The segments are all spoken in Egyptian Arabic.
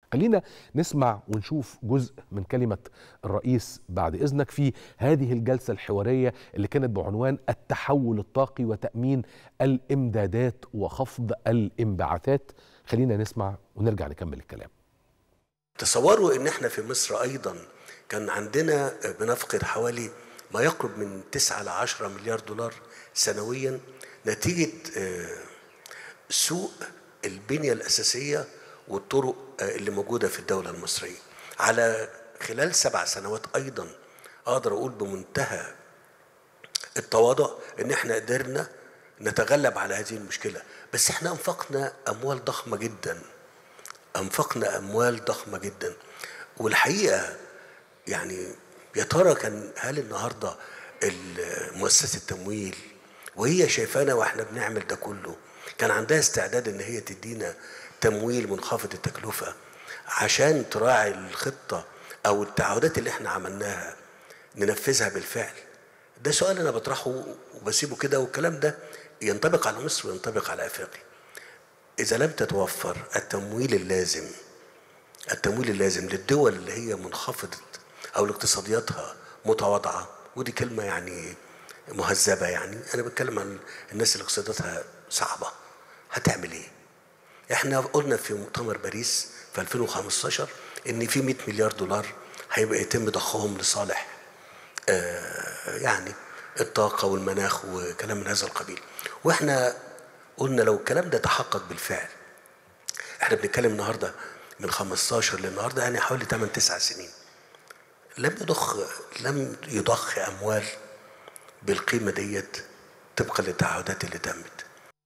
خلينا نسمع ونشوف جزء من كلمة الرئيس بعد إذنك في هذه الجلسة الحوارية اللي كانت بعنوان التحول الطاقي وتأمين الإمدادات وخفض الانبعاثات خلينا نسمع ونرجع نكمل الكلام تصوروا ان احنا في مصر ايضا كان عندنا بنفقد حوالي ما يقرب من 9 ل 10 مليار دولار سنويا نتيجة سوء البنية الأساسية والطرق اللي موجودة في الدولة المصرية على خلال سبع سنوات أيضا أقدر أقول بمنتهى التواضع إن إحنا قدرنا نتغلب على هذه المشكلة بس إحنا أنفقنا أموال ضخمة جدا أنفقنا أموال ضخمة جدا والحقيقة يعني يا ترى كان هل النهاردة مؤسسة التمويل وهي شايفانا واحنا بنعمل ده كله كان عندها استعداد ان هي تدينا تمويل منخفض التكلفة عشان تراعي الخطة أو التعهدات اللي احنا عملناها ننفذها بالفعل ده سؤال أنا بطرحه وبسيبه كده والكلام ده ينطبق على مصر وينطبق على أفريقيا إذا لم تتوفر التمويل اللازم التمويل اللازم للدول اللي هي منخفضة أو اقتصادياتها متواضعة ودي كلمة يعني مهذبة يعني أنا بتكلم عن الناس اللي اقتصادياتها صعبة هتعمل إيه؟ احنا قلنا في مؤتمر باريس في 2015 ان في 100 مليار دولار هيبقى يتم ضخهم لصالح آه يعني الطاقه والمناخ وكلام من هذا القبيل واحنا قلنا لو الكلام ده تحقق بالفعل احنا بنتكلم النهارده من 15 للنهارده يعني حوالي 8 9 سنين لم يضخ لم يضخ اموال بالقيمه ديت طبقا للتعهدات اللي تمت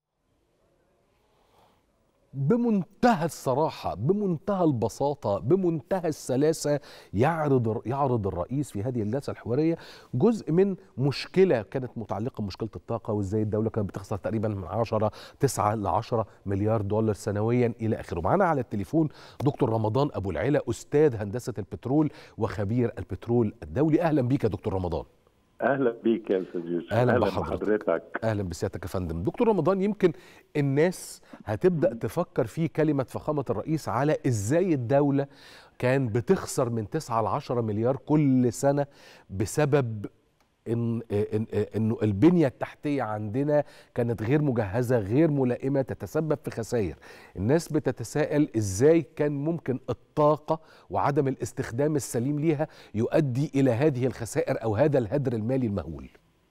بمنتهى الصراحة بمنتهى البساطة بمنتهى السلاسة يعرض يعرض الرئيس في هذه الجلسة الحوارية جزء من مشكلة كانت متعلقة بمشكلة الطاقة وازاي الدولة كانت بتخسر تقريبا من 10 9 ل 10 مليار دولار سنويا إلى آخره معنا على التليفون دكتور رمضان أبو العلا أستاذ هندسة البترول وخبير البترول الدولي أهلا بيك يا دكتور رمضان اهلا بيك يا استاذ يوسف اهلا, أهلا بحضرتك اهلا بسيادتك يا فندم دكتور رمضان يمكن الناس هتبدا تفكر في كلمه فخامه الرئيس على ازاي الدوله كان بتخسر من 9 ل 10 مليار كل سنه بسبب إن, إن انه البنيه التحتيه عندنا كانت غير مجهزه غير ملائمه تتسبب في خسائر الناس بتتساءل ازاي كان ممكن الطاقه وعدم الاستخدام السليم ليها يؤدي الى هذه الخسائر او هذا الهدر المالي المهول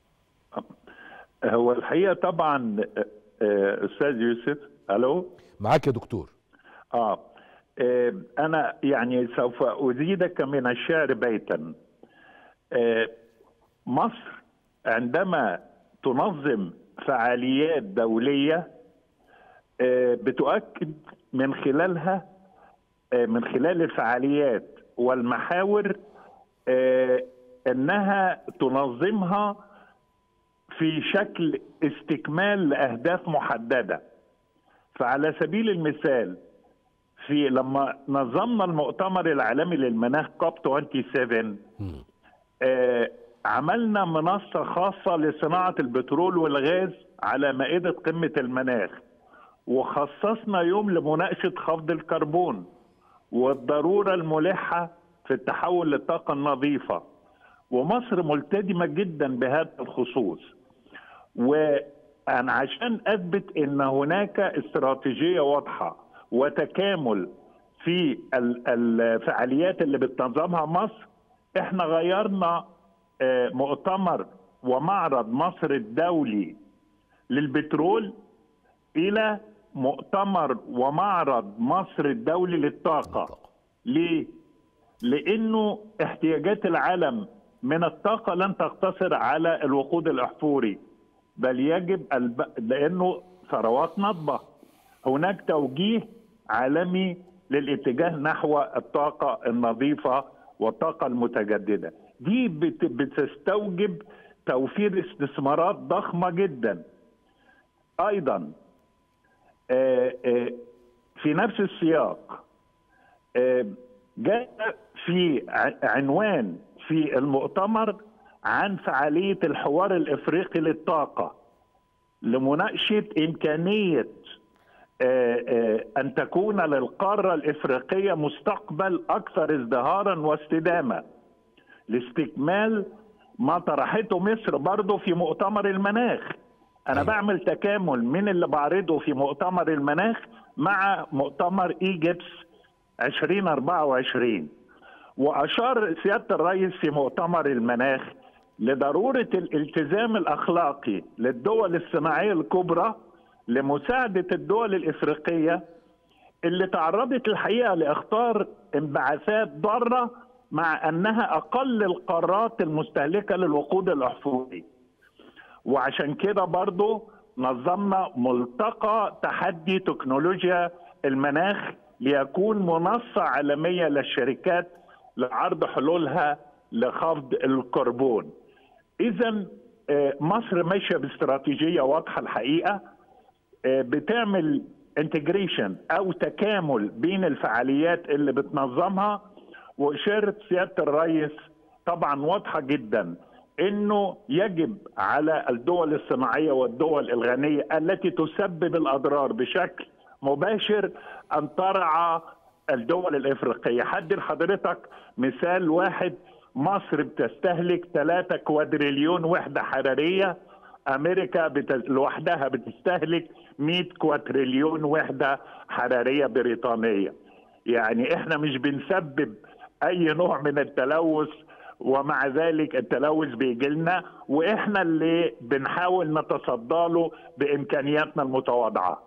هو الحقيقه طبعا استاذ يوسف الو معاك يا دكتور اه انا يعني سوف ازيدك من الشعر بيتا آه مصر عندما تنظم فعاليات دوليه بتؤكد من خلالها من خلال الفعاليات والمحاور انها تنظمها في شكل استكمال لاهداف محدده فعلى سبيل المثال في لما نظمنا المؤتمر العالمي للمناخ كوب 27 عملنا منصة خاصة لصناعة البترول والغاز على مائدة قمة المناخ وخصصنا يوم لمناقشة خفض الكربون والضرورة الملحة في التحول للطاقة النظيفة ومصر ملتزمة جدا بهذا الخصوص وأنا عشان أثبت أن هناك استراتيجية واضحة وتكامل في الفعاليات اللي بتنظمها مصر احنا غيرنا مؤتمر ومعرض مصر الدولي للبترول الى مؤتمر ومعرض مصر الدولي للطاقه ليه لانه احتياجات العالم من الطاقه لن تقتصر على الوقود الاحفوري بل يجب الب... لانه ثروات نضبه هناك توجيه عالمي للاتجاه نحو الطاقه النظيفه والطاقه المتجدده دي بتستوجب توفير استثمارات ضخمه جدا ايضا في نفس السياق جاء في عنوان في المؤتمر عن فعاليه الحوار الافريقي للطاقه لمناقشه امكانيه آه، آه، ان تكون للقاره الافريقيه مستقبل اكثر ازدهارا واستدامه لاستكمال ما طرحته مصر برضه في مؤتمر المناخ انا أيوة. بعمل تكامل من اللي بعرضه في مؤتمر المناخ مع مؤتمر ايجيبس 2024 واشار سياده الرئيس في مؤتمر المناخ لضروره الالتزام الاخلاقي للدول الصناعيه الكبرى لمساعده الدول الافريقيه اللي تعرضت الحقيقه لاخطار انبعاثات ضاره مع انها اقل القارات المستهلكه للوقود الاحفوري. وعشان كده برضو نظمنا ملتقى تحدي تكنولوجيا المناخ ليكون منصة عالمية للشركات لعرض حلولها لخفض الكربون إذا مصر ماشية باستراتيجية واضحة الحقيقة آه، بتعمل انتجريشن أو تكامل بين الفعاليات اللي بتنظمها وإشارة سيادة الرئيس طبعا واضحة جدا انه يجب على الدول الصناعيه والدول الغنيه التي تسبب الاضرار بشكل مباشر ان ترعى الدول الافريقيه، حد لحضرتك مثال واحد مصر بتستهلك 3 كوادريليون وحده حراريه امريكا بت... لوحدها بتستهلك 100 كوادريليون وحده حراريه بريطانيه. يعني احنا مش بنسبب اي نوع من التلوث ومع ذلك التلوث بيجي لنا واحنا اللي بنحاول نتصدى له بامكانياتنا المتواضعه.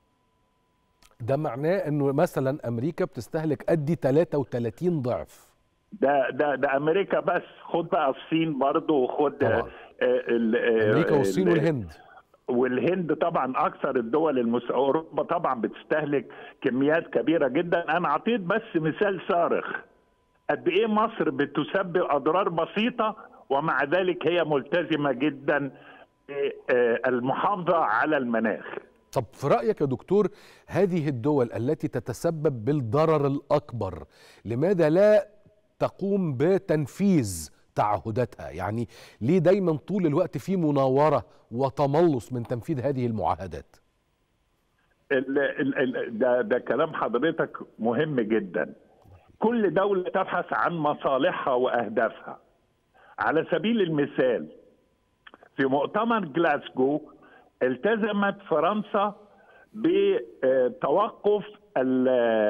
ده معناه انه مثلا امريكا بتستهلك قد 33 ضعف ده ده ده امريكا بس خد بقى الصين برضه وخد طبعاً. آه، ال- آه، امريكا والصين ال- والهند والهند طبعا اكثر الدول المس... اوروبا طبعا بتستهلك كميات كبيره جدا انا اعطيت بس مثال صارخ قد ايه مصر بتسبب اضرار بسيطه ومع ذلك هي ملتزمه جدا بالمحافظه على المناخ طب في رأيك يا دكتور هذه الدول التي تتسبب بالضرر الأكبر لماذا لا تقوم بتنفيذ تعهداتها يعني ليه دايما طول الوقت في مناورة وتملص من تنفيذ هذه المعاهدات ال ال ال ده ده كلام حضرتك مهم جدا كل دولة تبحث عن مصالحها وأهدافها على سبيل المثال في مؤتمر جلاسكو التزمت فرنسا بتوقف ال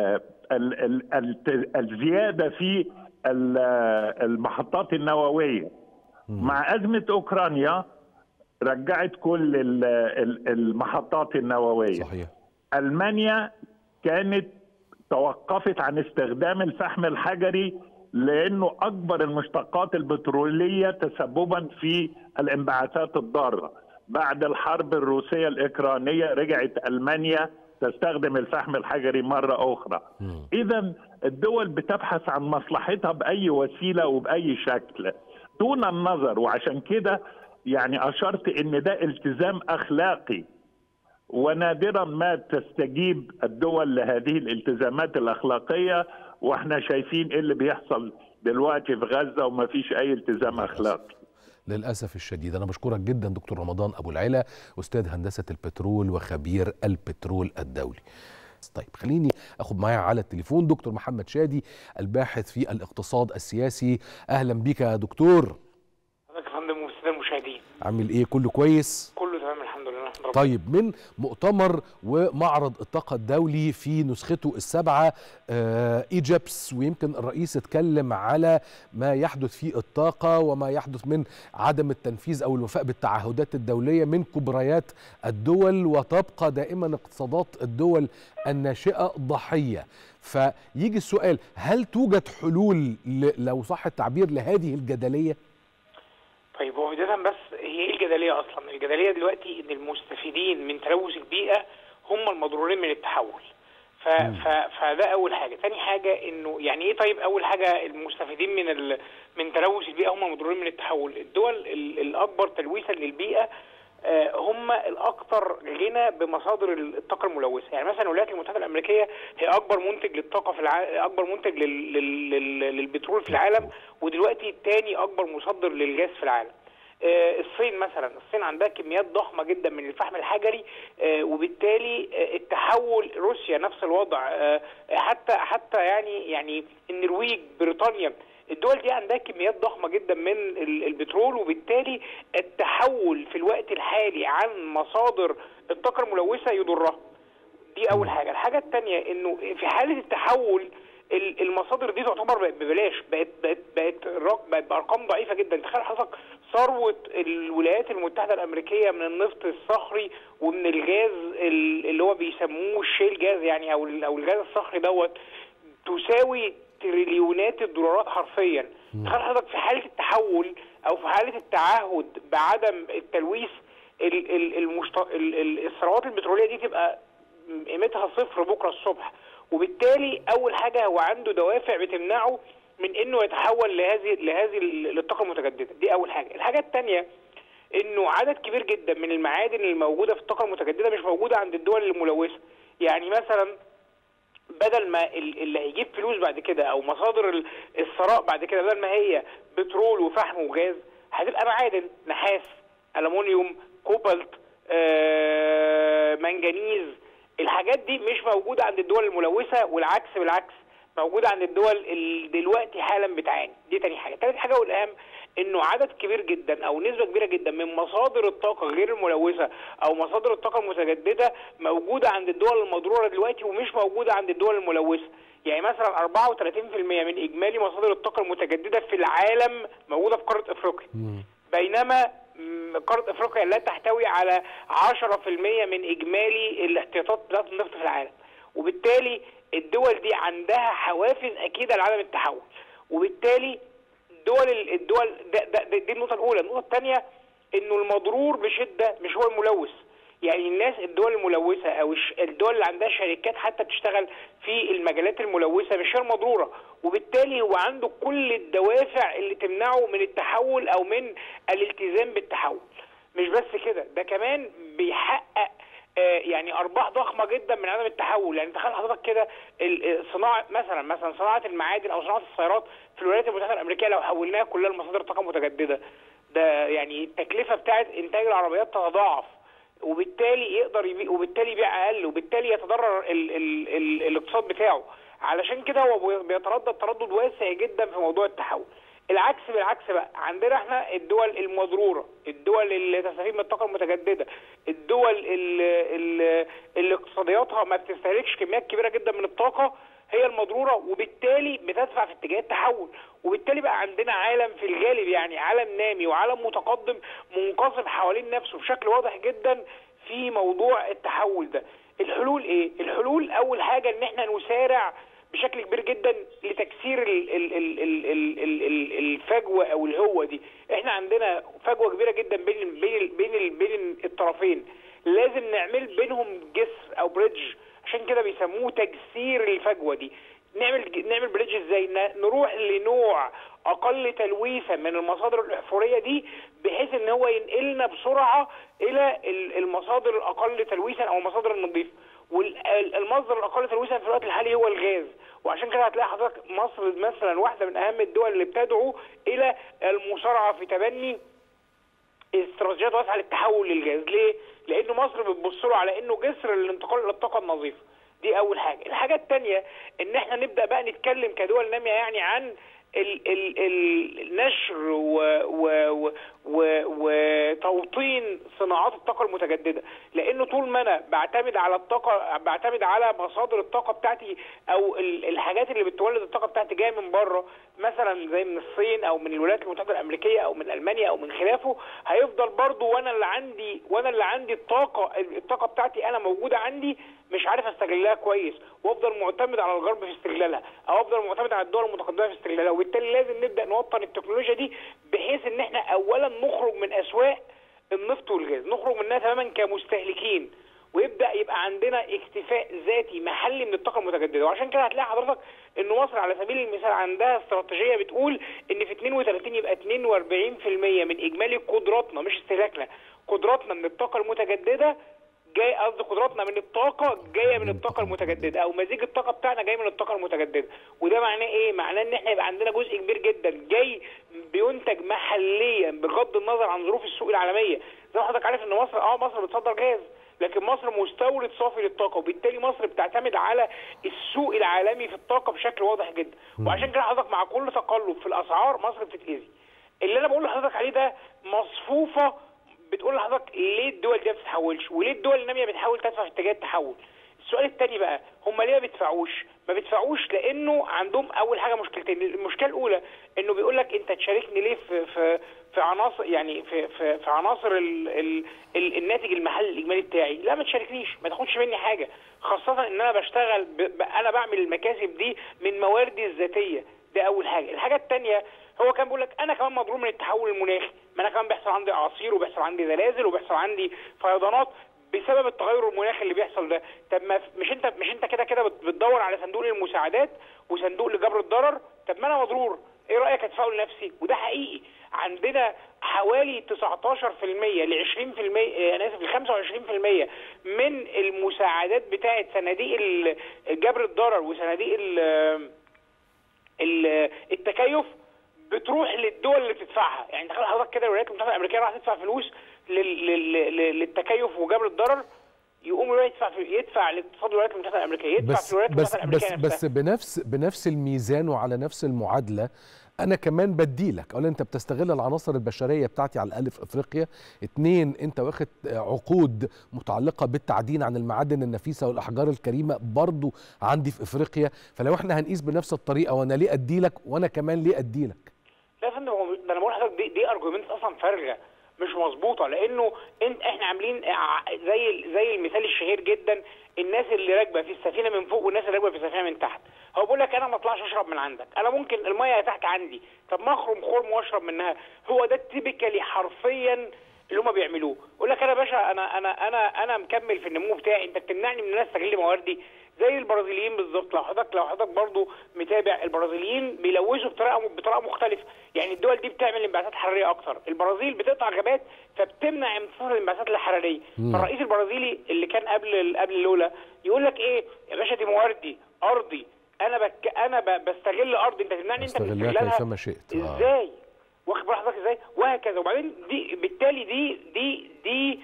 ال ال ال الزيادة في ال- المحطات النووية مع أزمة أوكرانيا رجعت كل ال- ال- المحطات النووية صحيح المانيا كانت توقفت عن استخدام الفحم الحجري لانه اكبر المشتقات البتروليه تسببا في الانبعاثات الضاره. بعد الحرب الروسيه الاوكرانيه رجعت المانيا تستخدم الفحم الحجري مره اخرى. اذا الدول بتبحث عن مصلحتها باي وسيله وباي شكل دون النظر وعشان كده يعني اشرت ان ده التزام اخلاقي ونادرا ما تستجيب الدول لهذه الالتزامات الاخلاقيه واحنا شايفين ايه اللي بيحصل دلوقتي في غزه وما فيش اي التزام اخلاقي للأسف الشديد أنا بشكرك جدا دكتور رمضان أبو العلا أستاذ هندسة البترول وخبير البترول الدولي طيب خليني أخد معايا على التليفون دكتور محمد شادي الباحث في الاقتصاد السياسي أهلا بك يا دكتور حضرتك يا فندم والساده المشاهدين عامل إيه كله كويس كله تمام الحمد لله نحمد ربنا طيب من مؤتمر ومعرض الطاقة الدولي في نسخته السابعة آه، ايجيبس ويمكن الرئيس اتكلم على ما يحدث في الطاقة وما يحدث من عدم التنفيذ أو الوفاء بالتعهدات الدولية من كبريات الدول وتبقى دائما اقتصادات الدول الناشئة ضحية فيجي السؤال هل توجد حلول ل- لو صح التعبير لهذه الجدلية؟ طيب هو بدايه بس هي ايه الجدليه اصلا؟ الجدليه دلوقتي ان المستفيدين من تلوث البيئه هم المضرورين من التحول. ف... ف... فده اول حاجه، ثاني حاجه انه يعني ايه طيب اول حاجه المستفيدين من ال... من تلوث البيئه هم المضرورين من التحول، الدول ال... الاكبر تلويثا للبيئه آه، هم الاكثر غنى بمصادر الطاقه الملوثه، يعني مثلا الولايات المتحده الامريكيه هي اكبر منتج للطاقه في الع... اكبر منتج لل... لل... لل... للبترول في العالم ودلوقتي تاني اكبر مصدر للغاز في العالم. آه، الصين مثلا الصين عندها كميات ضخمه جدا من الفحم الحجري آه، وبالتالي آه، التحول روسيا نفس الوضع آه، حتى حتى يعني يعني النرويج بريطانيا الدول دي عندها كميات ضخمه جدا من ال- البترول وبالتالي التحول في الوقت الحالي عن مصادر الطاقه الملوثه يضرها دي اول حاجه الحاجه الثانيه انه في حاله التحول ال- المصادر دي تعتبر بقت ببلاش بقت بقت بقت الرق- بقت بارقام ضعيفه جدا تخيل حضرتك ثروه الولايات المتحده الامريكيه من النفط الصخري ومن الغاز ال- اللي هو بيسموه الشيل جاز يعني او ال- او الغاز الصخري دوت تساوي تريليونات الدولارات حرفيا تخيل حضرتك في حاله التحول او في حاله التعهد بعدم التلويث ال- ال- المشت... ال- ال- الثروات البتروليه دي تبقى قيمتها صفر بكره الصبح وبالتالي اول حاجه هو عنده دوافع بتمنعه من انه يتحول لهذه لهذه ال- للطاقه المتجدده دي اول حاجه الحاجه الثانيه انه عدد كبير جدا من المعادن الموجوده في الطاقه المتجدده مش موجوده عند الدول الملوثه يعني مثلا بدل ما ال- اللي هيجيب فلوس بعد كده او مصادر ال- الثراء بعد كده بدل ما هي بترول وفحم وغاز هتبقى معادن نحاس المونيوم كوبالت آه، منجنيز الحاجات دي مش موجوده عند الدول الملوثه والعكس بالعكس موجوده عند الدول اللي دلوقتي حالا بتعاني دي تاني حاجه تالت حاجه والاهم انه عدد كبير جدا او نسبه كبيره جدا من مصادر الطاقه غير الملوثه او مصادر الطاقه المتجدده موجوده عند الدول المضروره دلوقتي ومش موجوده عند الدول الملوثه يعني مثلا 34% من اجمالي مصادر الطاقه المتجدده في العالم موجوده في قاره افريقيا بينما م، قاره افريقيا لا تحتوي على 10% من اجمالي الاحتياطات بتاعت النفط في العالم وبالتالي الدول دي عندها حوافز اكيده لعدم التحول وبالتالي الدول الدول ده ده ده دي النقطه الاولى النقطه الثانيه انه المضرور بشده مش هو الملوث يعني الناس الدول الملوثه او الش- الدول اللي عندها شركات حتى بتشتغل في المجالات الملوثه مش هي المضروره وبالتالي هو عنده كل الدوافع اللي تمنعه من التحول او من الالتزام بالتحول مش بس كده ده كمان بيحقق آه، يعني ارباح ضخمه جدا من عدم التحول يعني تخيل حضرتك كده ال- ال- صناعه مثلا مثلا صناعه المعادن او صناعه السيارات في الولايات المتحده الامريكيه لو حولناها كلها لمصادر طاقه متجدده ده يعني التكلفه بتاعه انتاج العربيات تتضاعف وبالتالي يقدر يبيع وبالتالي يبيع اقل وبالتالي يتضرر ال ال ال الاقتصاد بتاعه علشان كده هو بي- بيتردد تردد واسع جدا في موضوع التحول العكس بالعكس بقى عندنا احنا الدول المضروره الدول اللي تستفيد من الطاقه المتجدده الدول اللي, اللي, اللي اقتصادياتها ما بتستهلكش كميات كبيره جدا من الطاقه هي المضروره وبالتالي بتدفع في اتجاه التحول وبالتالي بقى عندنا عالم في الغالب يعني عالم نامي وعالم متقدم منقسم حوالين نفسه بشكل واضح جدا في موضوع التحول ده الحلول ايه الحلول اول حاجه ان احنا نسارع بشكل كبير جدا لتكسير ال ال ال ال ال ال ال الفجوه او الهوه دي احنا عندنا فجوه كبيره جدا بين بين بين بين الطرفين لازم نعمل بينهم جسر او بريدج عشان كده بيسموه تجسير الفجوه دي نعمل نعمل بريدج ازاي ن- نروح لنوع اقل تلويثا من المصادر الاحفوريه دي بحيث ان هو ينقلنا بسرعه الى ال- المصادر الاقل تلويثا او المصادر النظيفه والمصدر الاقل تلويثا في الوقت الحالي هو الغاز وعشان كده هتلاقي حضرتك مصر مثلا واحده من اهم الدول اللي بتدعو الى المسارعه في تبني استراتيجيات واسعه للتحول للغاز ليه؟ لان مصر بتبص له على انه جسر للانتقال الى الطاقه النظيفه دي اول حاجه الحاجه الثانيه ان احنا نبدا بقى نتكلم كدول ناميه يعني عن ال ال ال النشر و- و- و- و- وتوطين صناعات الطاقه المتجدده لانه طول ما انا بعتمد على الطاقه بعتمد على مصادر الطاقه بتاعتي او ال- الحاجات اللي بتولد الطاقه بتاعتي جايه من بره مثلا زي من الصين او من الولايات المتحده الامريكيه او من المانيا او من خلافه هيفضل برضو وانا اللي عندي وانا اللي عندي الطاقه الطاقه بتاعتي انا موجوده عندي مش عارف استغلها كويس وافضل معتمد على الغرب في استغلالها او افضل معتمد على الدول المتقدمه في استغلالها وبالتالي لازم نبدا نوطن التكنولوجيا دي بحيث ان احنا اولا نخرج من اسواق النفط والغاز نخرج منها تماما كمستهلكين ويبدا يبقى عندنا اكتفاء ذاتي محلي من الطاقه المتجدده وعشان كده هتلاقي حضرتك ان مصر على سبيل المثال عندها استراتيجيه بتقول ان في 32 يبقى 42% من اجمالي قدراتنا مش استهلاكنا قدراتنا من الطاقه المتجدده جاي قصدي قدراتنا من الطاقه جايه من الطاقه المتجدده او مزيج الطاقه بتاعنا جاي من الطاقه المتجدده وده معناه ايه معناه ان احنا يبقى عندنا جزء كبير جدا جاي بينتج محليا بغض النظر عن ظروف السوق العالميه زي ما حضرتك عارف ان مصر اه مصر بتصدر غاز لكن مصر مستورد صافي للطاقه وبالتالي مصر بتعتمد على السوق العالمي في الطاقه بشكل واضح جدا وعشان كده حضرتك مع كل تقلب في الاسعار مصر بتتاذي اللي انا بقول لحضرتك عليه ده مصفوفه بتقول لحضرتك ليه الدول دي ما بتتحولش وليه الدول الناميه بتحاول تدفع في اتجاه التحول السؤال الثاني بقى هم ليه ما بيدفعوش ما بيدفعوش لانه عندهم اول حاجه مشكلتين المشكله الاولى انه بيقول لك انت تشاركني ليه في في في عناصر يعني في في, في عناصر ال ال ال الناتج المحلي الاجمالي بتاعي لا ما تشاركنيش ما تاخدش مني حاجه خاصه ان انا بشتغل ب... ب... انا بعمل المكاسب دي من مواردي الذاتيه ده اول حاجه الحاجه الثانيه هو كان بيقول لك انا كمان مضروب من التحول المناخي ما انا كمان بيحصل عندي اعاصير وبيحصل عندي زلازل وبيحصل عندي فيضانات بسبب التغير المناخي اللي بيحصل ده طب ما مش انت مش انت كده كده بتدور على صندوق للمساعدات وصندوق لجبر الضرر طب ما انا مضرور ايه رايك ادفعه لنفسي وده حقيقي عندنا حوالي 19% ل 20% انا اسف ل 25% من المساعدات بتاعه صناديق جبر الضرر وصناديق التكيف بتروح للدول اللي بتدفعها يعني تخيل حضرتك كده الولايات المتحده الامريكيه راح تدفع فلوس للتكيف وجبر الضرر يقوم يروح يدفع في يدفع لاقتصاد الولايات المتحده الامريكيه يدفع بس في الولايات بس المتحده بس الامريكيه بس بنفس بنفس الميزان وعلى نفس المعادله انا كمان بديلك اولا انت بتستغل العناصر البشريه بتاعتي على الاقل في افريقيا اتنين انت واخد عقود متعلقه بالتعدين عن المعادن النفيسه والاحجار الكريمه برضو عندي في افريقيا فلو احنا هنقيس بنفس الطريقه وانا ليه اديلك وانا كمان ليه اديلك لا يا فندم هو ده انا بقول لحضرتك دي دي ارجيومنت اصلا فارغه مش مظبوطه لانه انت احنا عاملين ع- زي زي المثال الشهير جدا الناس اللي راكبه في السفينه من فوق والناس اللي راكبه في السفينه من تحت هو بيقول لك انا ما اطلعش اشرب من عندك انا ممكن الميه تحت عندي طب ما اخرم خرم واشرب منها هو ده التيبيكالي حرفيا اللي هم بيعملوه يقول لك انا يا باشا انا انا انا انا مكمل في النمو بتاعي انت بتمنعني من ان انا استغل مواردي زي البرازيليين بالظبط لو حضرتك لو حضرتك برضو متابع البرازيليين بيلوثوا بطريقه بطريقه مختلفه يعني الدول دي بتعمل انبعاثات حراريه اكتر البرازيل بتقطع غابات فبتمنع امتصاص الانبعاثات الحراريه فالرئيس البرازيلي اللي كان قبل قبل لولا يقول لك ايه يا باشا دي مواردي ارضي انا بك انا ب- بستغل ارضي انت تمنعني انت من استغلها استغلالها كيفما شئت آه. ازاي واخد بال حضرتك ازاي وهكذا وبعدين دي بالتالي دي دي دي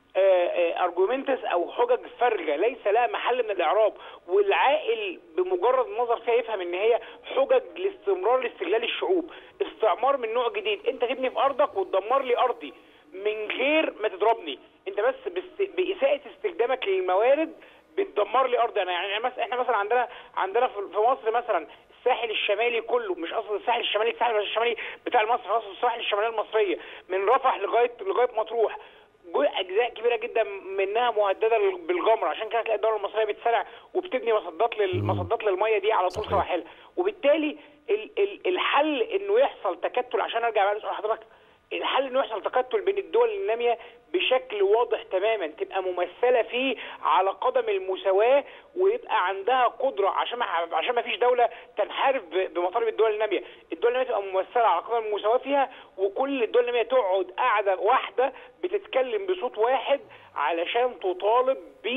ارجومنتس او حجج فارغه ليس لها محل من الاعراب والعاقل بمجرد النظر فيها يفهم ان هي حجج لاستمرار لاستغلال الشعوب استعمار من نوع جديد انت تبني في ارضك وتدمر لي ارضي من غير ما تضربني انت بس بس باساءه استخدامك للموارد بتدمر لي ارضي انا يعني مثلا احنا مثلا عندنا عندنا في في مصر مثلا الساحل الشمالي كله مش اصلا الساحل الشمالي الساحل الشمالي بتاع مصر خلاص الساحل الشماليه المصريه من رفح لغايه لغايه مطروح جو- اجزاء كبيره جدا منها مهدده بالغمر عشان كده تلاقي الدوله المصريه بتسرع وبتبني مصدات للمصدات للميه دي على طول صحيح. سواحلها وبالتالي ال ال الحل انه يحصل تكتل عشان ارجع بقى لسؤال حضرتك الحل انه يحصل تكتل بين الدول الناميه بشكل واضح تماما تبقى ممثله فيه على قدم المساواه ويبقى عندها قدره عشان ما عشان ما فيش دوله تنحرف ب- بمطالب الدول الناميه، الدول الناميه تبقى ممثله على قدم المساواه فيها وكل الدول الناميه تقعد قاعده واحده بتتكلم بصوت واحد علشان تطالب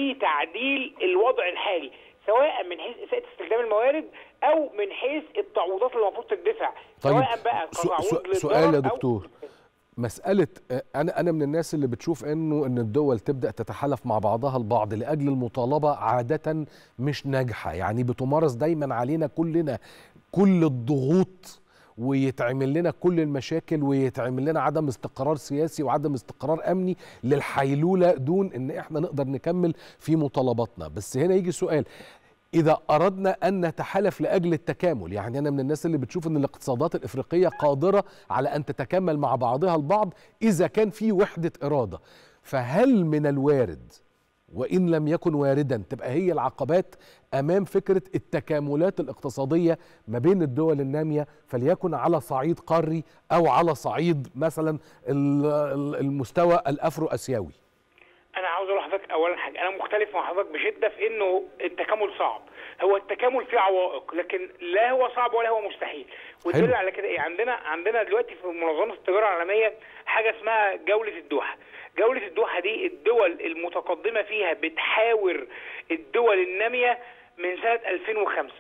بتعديل الوضع الحالي سواء من حيث اساءه استخدام الموارد او من حيث التعويضات اللي المفروض تدفع طيب سواء بقى سو- كتعويض سو- للضرر سؤال يا أو- دكتور مسألة آه، أنا أنا من الناس اللي بتشوف إنه إن الدول تبدأ تتحالف مع بعضها البعض لأجل المطالبة عادة مش ناجحة، يعني بتمارس دايما علينا كلنا كل الضغوط ويتعمل لنا كل المشاكل ويتعمل لنا عدم استقرار سياسي وعدم استقرار أمني للحيلولة دون إن إحنا نقدر نكمل في مطالباتنا، بس هنا يجي سؤال إذا أردنا أن نتحالف لأجل التكامل يعني أنا من الناس اللي بتشوف أن الاقتصادات الإفريقية قادرة على أن تتكامل مع بعضها البعض إذا كان في وحدة إرادة فهل من الوارد وإن لم يكن واردا تبقى هي العقبات أمام فكرة التكاملات الاقتصادية ما بين الدول النامية فليكن على صعيد قاري أو على صعيد مثلا ال- ال- المستوى الأفرو أسيوي انا عاوز اقول لحضرتك اولا حاجه انا مختلف مع حضرتك بشده في انه التكامل صعب هو التكامل فيه عوائق لكن لا هو صعب ولا هو مستحيل والدليل على كده ايه عندنا عندنا دلوقتي في منظمه التجاره العالميه حاجه اسمها جوله الدوحه جوله الدوحه دي الدول المتقدمه فيها بتحاور الدول الناميه من سنه 2005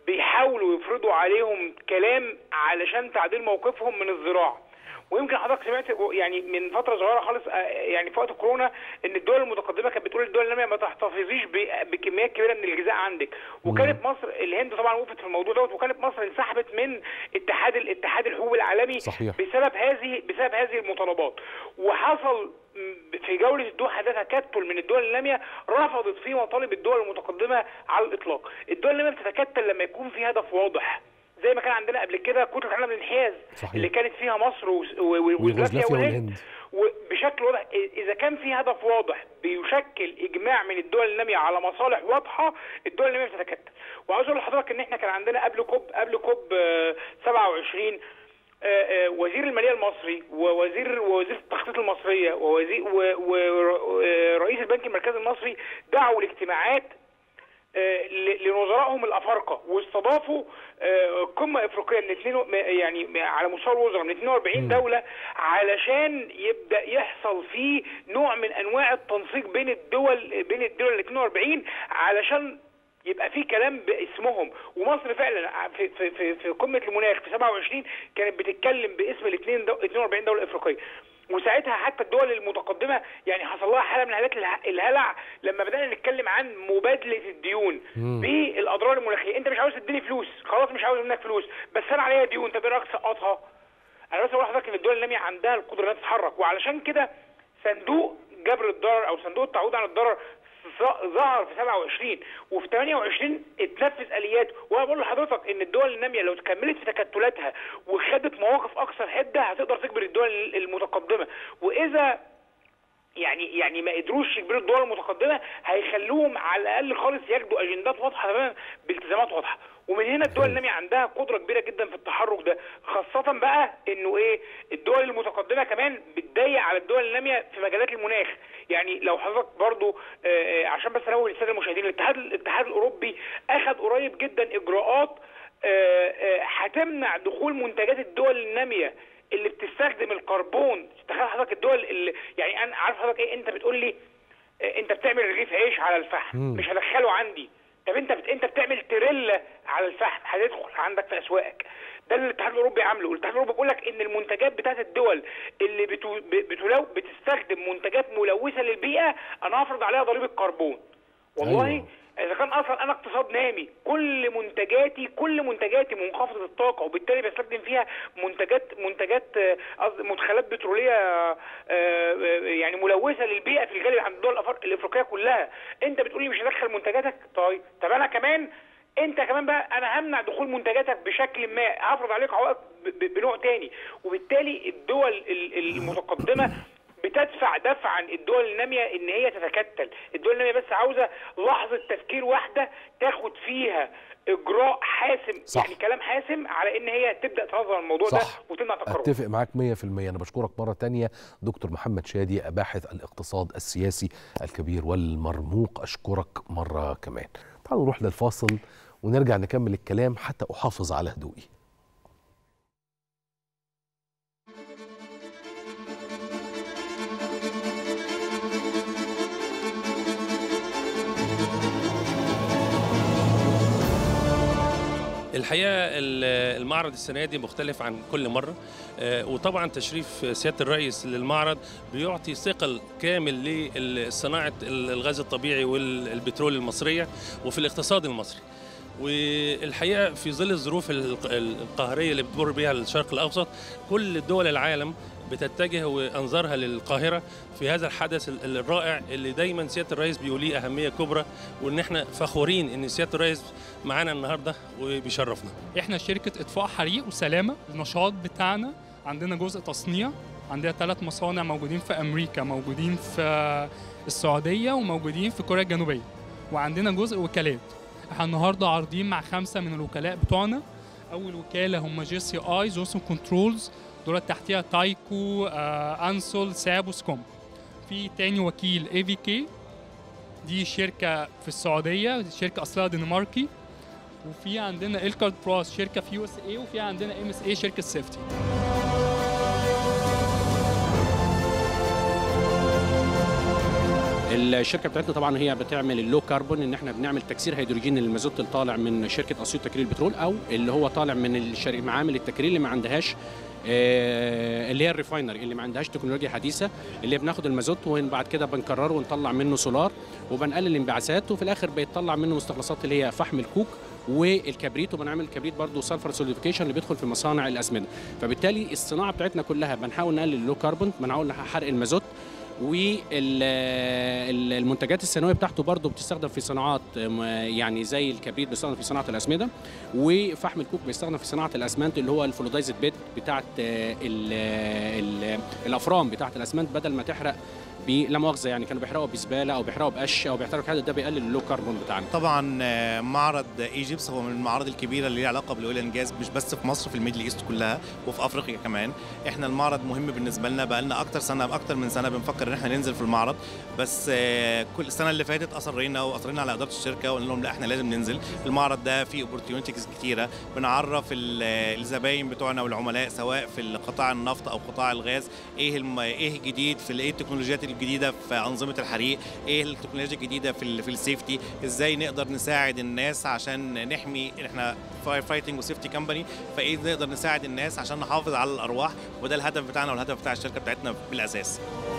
بيحاولوا يفرضوا عليهم كلام علشان تعديل موقفهم من الزراعه ويمكن حضرتك سمعت يعني من فتره صغيره خالص آه، يعني في وقت كورونا ان الدول المتقدمه كانت بتقول للدول الناميه ما تحتفظيش ب- بكميات كبيره من الغذاء عندك وكانت مصر الهند طبعا وقفت في الموضوع دوت وكانت مصر انسحبت من اتحاد الاتحاد الحبوب العالمي صحيح. بسبب هذه بسبب هذه المطالبات وحصل م- في جوله الدوحه ده تكتل من الدول الناميه رفضت فيه مطالب الدول المتقدمه على الاطلاق الدول الناميه بتتكتل لما يكون في هدف واضح زي ما كان عندنا قبل كده كتله العالم للانحياز صحيح. اللي كانت فيها مصر و- و- و- ويوغوسلافيا والهند. وبشكل واضح اذا كان في هدف واضح بيشكل اجماع من الدول الناميه على مصالح واضحه الدول الناميه بتتكتل وعاوز اقول لحضرتك ان احنا كان عندنا قبل كوب قبل كوب آه، 27 آه، آه، وزير الماليه المصري ووزير ووزير التخطيط المصريه ووزير ورئيس البنك المركزي المصري دعوا لاجتماعات آه، ل- لنظرائهم الافارقه واستضافوا آه، قمه افريقيه من اثنين يعني على مستوى الوزراء من 42 دوله علشان يبدا يحصل فيه نوع من انواع التنسيق بين الدول بين الدول ال 42 علشان يبقى في كلام باسمهم ومصر فعلا في في في, في قمه المناخ في 27 كانت بتتكلم باسم الاثنين دو 42 دوله افريقيه وساعتها حتى الدول المتقدمه يعني حصل لها حاله من حالات الها- الهلع لما بدانا نتكلم عن مبادله الديون بالاضرار المناخيه انت مش عاوز تديني فلوس خلاص مش عاوز منك فلوس بس انا عليا ديون طب ايه رايك تسقطها انا بس بقول لحضرتك ان الدول الناميه عندها القدره انها تتحرك وعلشان كده صندوق جبر الضرر او صندوق التعويض عن الضرر ظ- ظهر في 27 وفي 28 اتنفذ اليات وانا بقول لحضرتك ان الدول الناميه لو كملت في تكتلاتها وخدت مواقف اكثر حده هتقدر تجبر الدول المتقدمه واذا يعني يعني ما قدروش يجبروا الدول المتقدمه هيخلوهم على الاقل خالص ياخدوا اجندات واضحه تماما بالتزامات واضحه ومن هنا الدول الناميه عندها قدره كبيره جدا في التحرك ده خاصه بقى انه ايه الدول المتقدمه كمان بتضيق على الدول الناميه في مجالات المناخ يعني لو حضرتك برضو آه، آه، عشان بس انوه للساده المشاهدين الاتحاد الاتحاد الاوروبي اخذ قريب جدا اجراءات آه، آه، هتمنع دخول منتجات الدول الناميه اللي بتستخدم الكربون تخيل حضرتك الدول اللي يعني انا عارف حضرتك ايه انت بتقول لي آه، انت بتعمل رغيف عيش على الفحم مش هدخله عندي طب انت بت... انت بتعمل تريلا على الفحم هتدخل عندك في اسواقك ده اللي الاتحاد الاوروبي عامله الاتحاد الاوروبي بيقول لك ان المنتجات بتاعت الدول اللي بتو... ب- بتلو... بتستخدم منتجات ملوثه للبيئه انا هفرض عليها ضريبه كربون والله أيوة. اذا كان اصلا انا اقتصاد نامي كل منتجاتي كل منتجاتي منخفضه الطاقه وبالتالي بستخدم فيها منتجات منتجات آه، قصدي مدخلات بتروليه آه، آه، يعني ملوثه للبيئه في الغالب عند الدول الأفر- الافريقيه كلها انت بتقول لي مش هدخل منتجاتك طيب طب انا كمان انت كمان بقى انا همنع دخول منتجاتك بشكل ما هفرض عليك عوائق ب- ب- بنوع تاني وبالتالي الدول ال- المتقدمه بتدفع دفعا الدول الناميه ان هي تتكتل الدول الناميه بس عاوزه لحظه تفكير واحده تاخد فيها اجراء حاسم صح. يعني كلام حاسم على ان هي تبدا تنظم الموضوع صح. ده وتمنع تكرره اتفق معاك 100% انا بشكرك مره تانية دكتور محمد شادي باحث الاقتصاد السياسي الكبير والمرموق اشكرك مره كمان تعالوا نروح للفاصل ونرجع نكمل الكلام حتى احافظ على هدوئي الحقيقه ال- المعرض السنه دي مختلف عن كل مره آه، وطبعا تشريف سياده الرئيس للمعرض بيعطي ثقل كامل لصناعه الغاز الطبيعي والبترول المصريه وفي الاقتصاد المصري والحقيقه في ظل الظروف الق- القهريه اللي بتمر بها الشرق الاوسط كل دول العالم بتتجه وانظارها للقاهره في هذا الحدث ال- الرائع اللي دايما سياده الرئيس بيوليه اهميه كبرى وان احنا فخورين ان سياده الرئيس معانا النهارده وبيشرفنا احنا شركة اطفاء حريق وسلامة النشاط بتاعنا عندنا جزء تصنيع عندنا ثلاث مصانع موجودين في امريكا موجودين في السعودية وموجودين في كوريا الجنوبية وعندنا جزء وكالات احنا النهارده عارضين مع خمسة من الوكلاء بتوعنا اول وكالة هم جي سي اي جوسون كنترولز دول تحتيها تايكو آه انسول ساب وسكوم في تاني وكيل اي في كي دي شركة في السعودية شركة اصلها دنماركي وفي عندنا الكارد براس شركه في يو اس اي وفي عندنا ام اس اي شركه سيفتي الشركه بتاعتنا طبعا هي بتعمل اللو كربون ان احنا بنعمل تكسير هيدروجين للمازوت اللي طالع من شركه اسيوط تكرير البترول او اللي هو طالع من الشركة معامل التكرير اللي ما عندهاش آه، اللي هي الريفاينري اللي ما عندهاش تكنولوجيا حديثه اللي بناخد المازوت وبعد كده بنكرره ونطلع منه سولار وبنقلل الانبعاثات وفي الاخر بيطلع منه مستخلصات اللي هي فحم الكوك والكبريت وبنعمل الكبريت برضه سلفر سوليفيكيشن اللي بيدخل في مصانع الاسمده فبالتالي الصناعه بتاعتنا كلها بنحاول نقلل اللو كربون بنحاول حرق المازوت والمنتجات الثانويه بتاعته برضه بتستخدم في صناعات م- يعني زي الكبريت بيستخدم في صناعه الاسمده وفحم الكوك بيستخدم في صناعه الاسمنت اللي هو الفلودايزد بيد بتاعه ال ال الافران بتاعه الاسمنت بدل ما تحرق ب- لا مؤاخذه يعني كانوا بيحرقوا بزباله او بيحرقوا بقش او بيحرقوا حاجه ده بيقلل اللو كربون بتاعنا طبعا آه، معرض ايجيبس هو من المعارض الكبيره اللي ليها علاقه بالاويل اند جاز مش بس في مصر في الميدل ايست كلها وفي افريقيا كمان احنا المعرض مهم بالنسبه لنا بقى لنا اكتر سنه اكتر من سنه بنفكر ان احنا ننزل في المعرض بس آه، كل السنه اللي فاتت اصرينا واصرينا على اداره الشركه وقلنا لهم لا احنا لازم ننزل المعرض ده فيه اوبورتيونيتيز كتيره بنعرف ال- الزباين بتوعنا والعملاء سواء في قطاع النفط او قطاع الغاز ايه الم... ايه الجديد في ال- ايه التكنولوجيات الجديده في انظمه الحريق ايه التكنولوجيا الجديده في ال... في السيفتي ازاي نقدر نساعد الناس عشان نحمي احنا فاير فايتنج وسيفتي كمباني فايه نقدر نساعد الناس عشان نحافظ على الارواح وده الهدف بتاعنا والهدف بتاع الشركه بتاعتنا بالاساس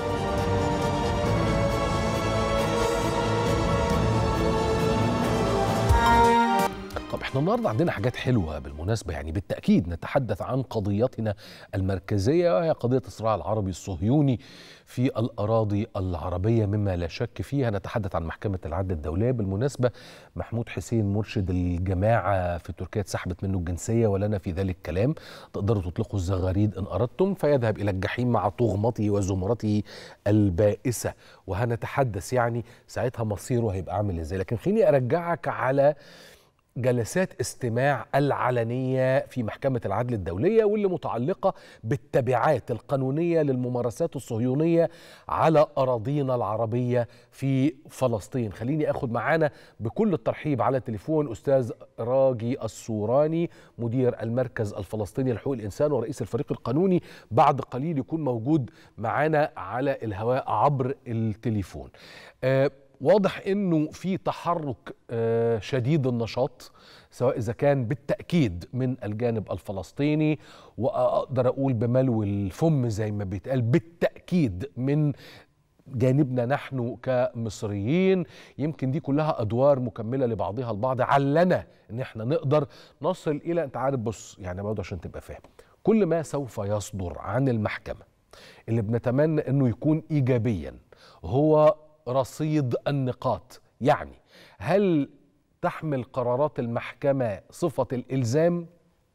طب احنا النهارده عندنا حاجات حلوه بالمناسبه يعني بالتاكيد نتحدث عن قضيتنا المركزيه وهي قضيه الصراع العربي الصهيوني في الاراضي العربيه مما لا شك فيها نتحدث عن محكمه العدل الدوليه بالمناسبه محمود حسين مرشد الجماعه في تركيا اتسحبت منه الجنسيه ولنا في ذلك كلام تقدروا تطلقوا الزغاريد ان اردتم فيذهب الى الجحيم مع طغمته وزمرته البائسه وهنتحدث يعني ساعتها مصيره هيبقى عامل ازاي لكن خليني ارجعك على جلسات استماع العلنية في محكمة العدل الدولية واللي متعلقة بالتبعات القانونية للممارسات الصهيونية على أراضينا العربية في فلسطين خليني أخذ معانا بكل الترحيب على التليفون أستاذ راجي السوراني مدير المركز الفلسطيني لحقوق الإنسان ورئيس الفريق القانوني بعد قليل يكون موجود معانا على الهواء عبر التليفون آه واضح انه في تحرك آه، شديد النشاط سواء اذا كان بالتاكيد من الجانب الفلسطيني واقدر اقول بملو الفم زي ما بيتقال بالتاكيد من جانبنا نحن كمصريين يمكن دي كلها ادوار مكمله لبعضها البعض علنا ان احنا نقدر نصل الى انت عارف بص يعني برضه عشان تبقى فاهم كل ما سوف يصدر عن المحكمه اللي بنتمنى انه يكون ايجابيا هو رصيد النقاط يعني هل تحمل قرارات المحكمة صفة الإلزام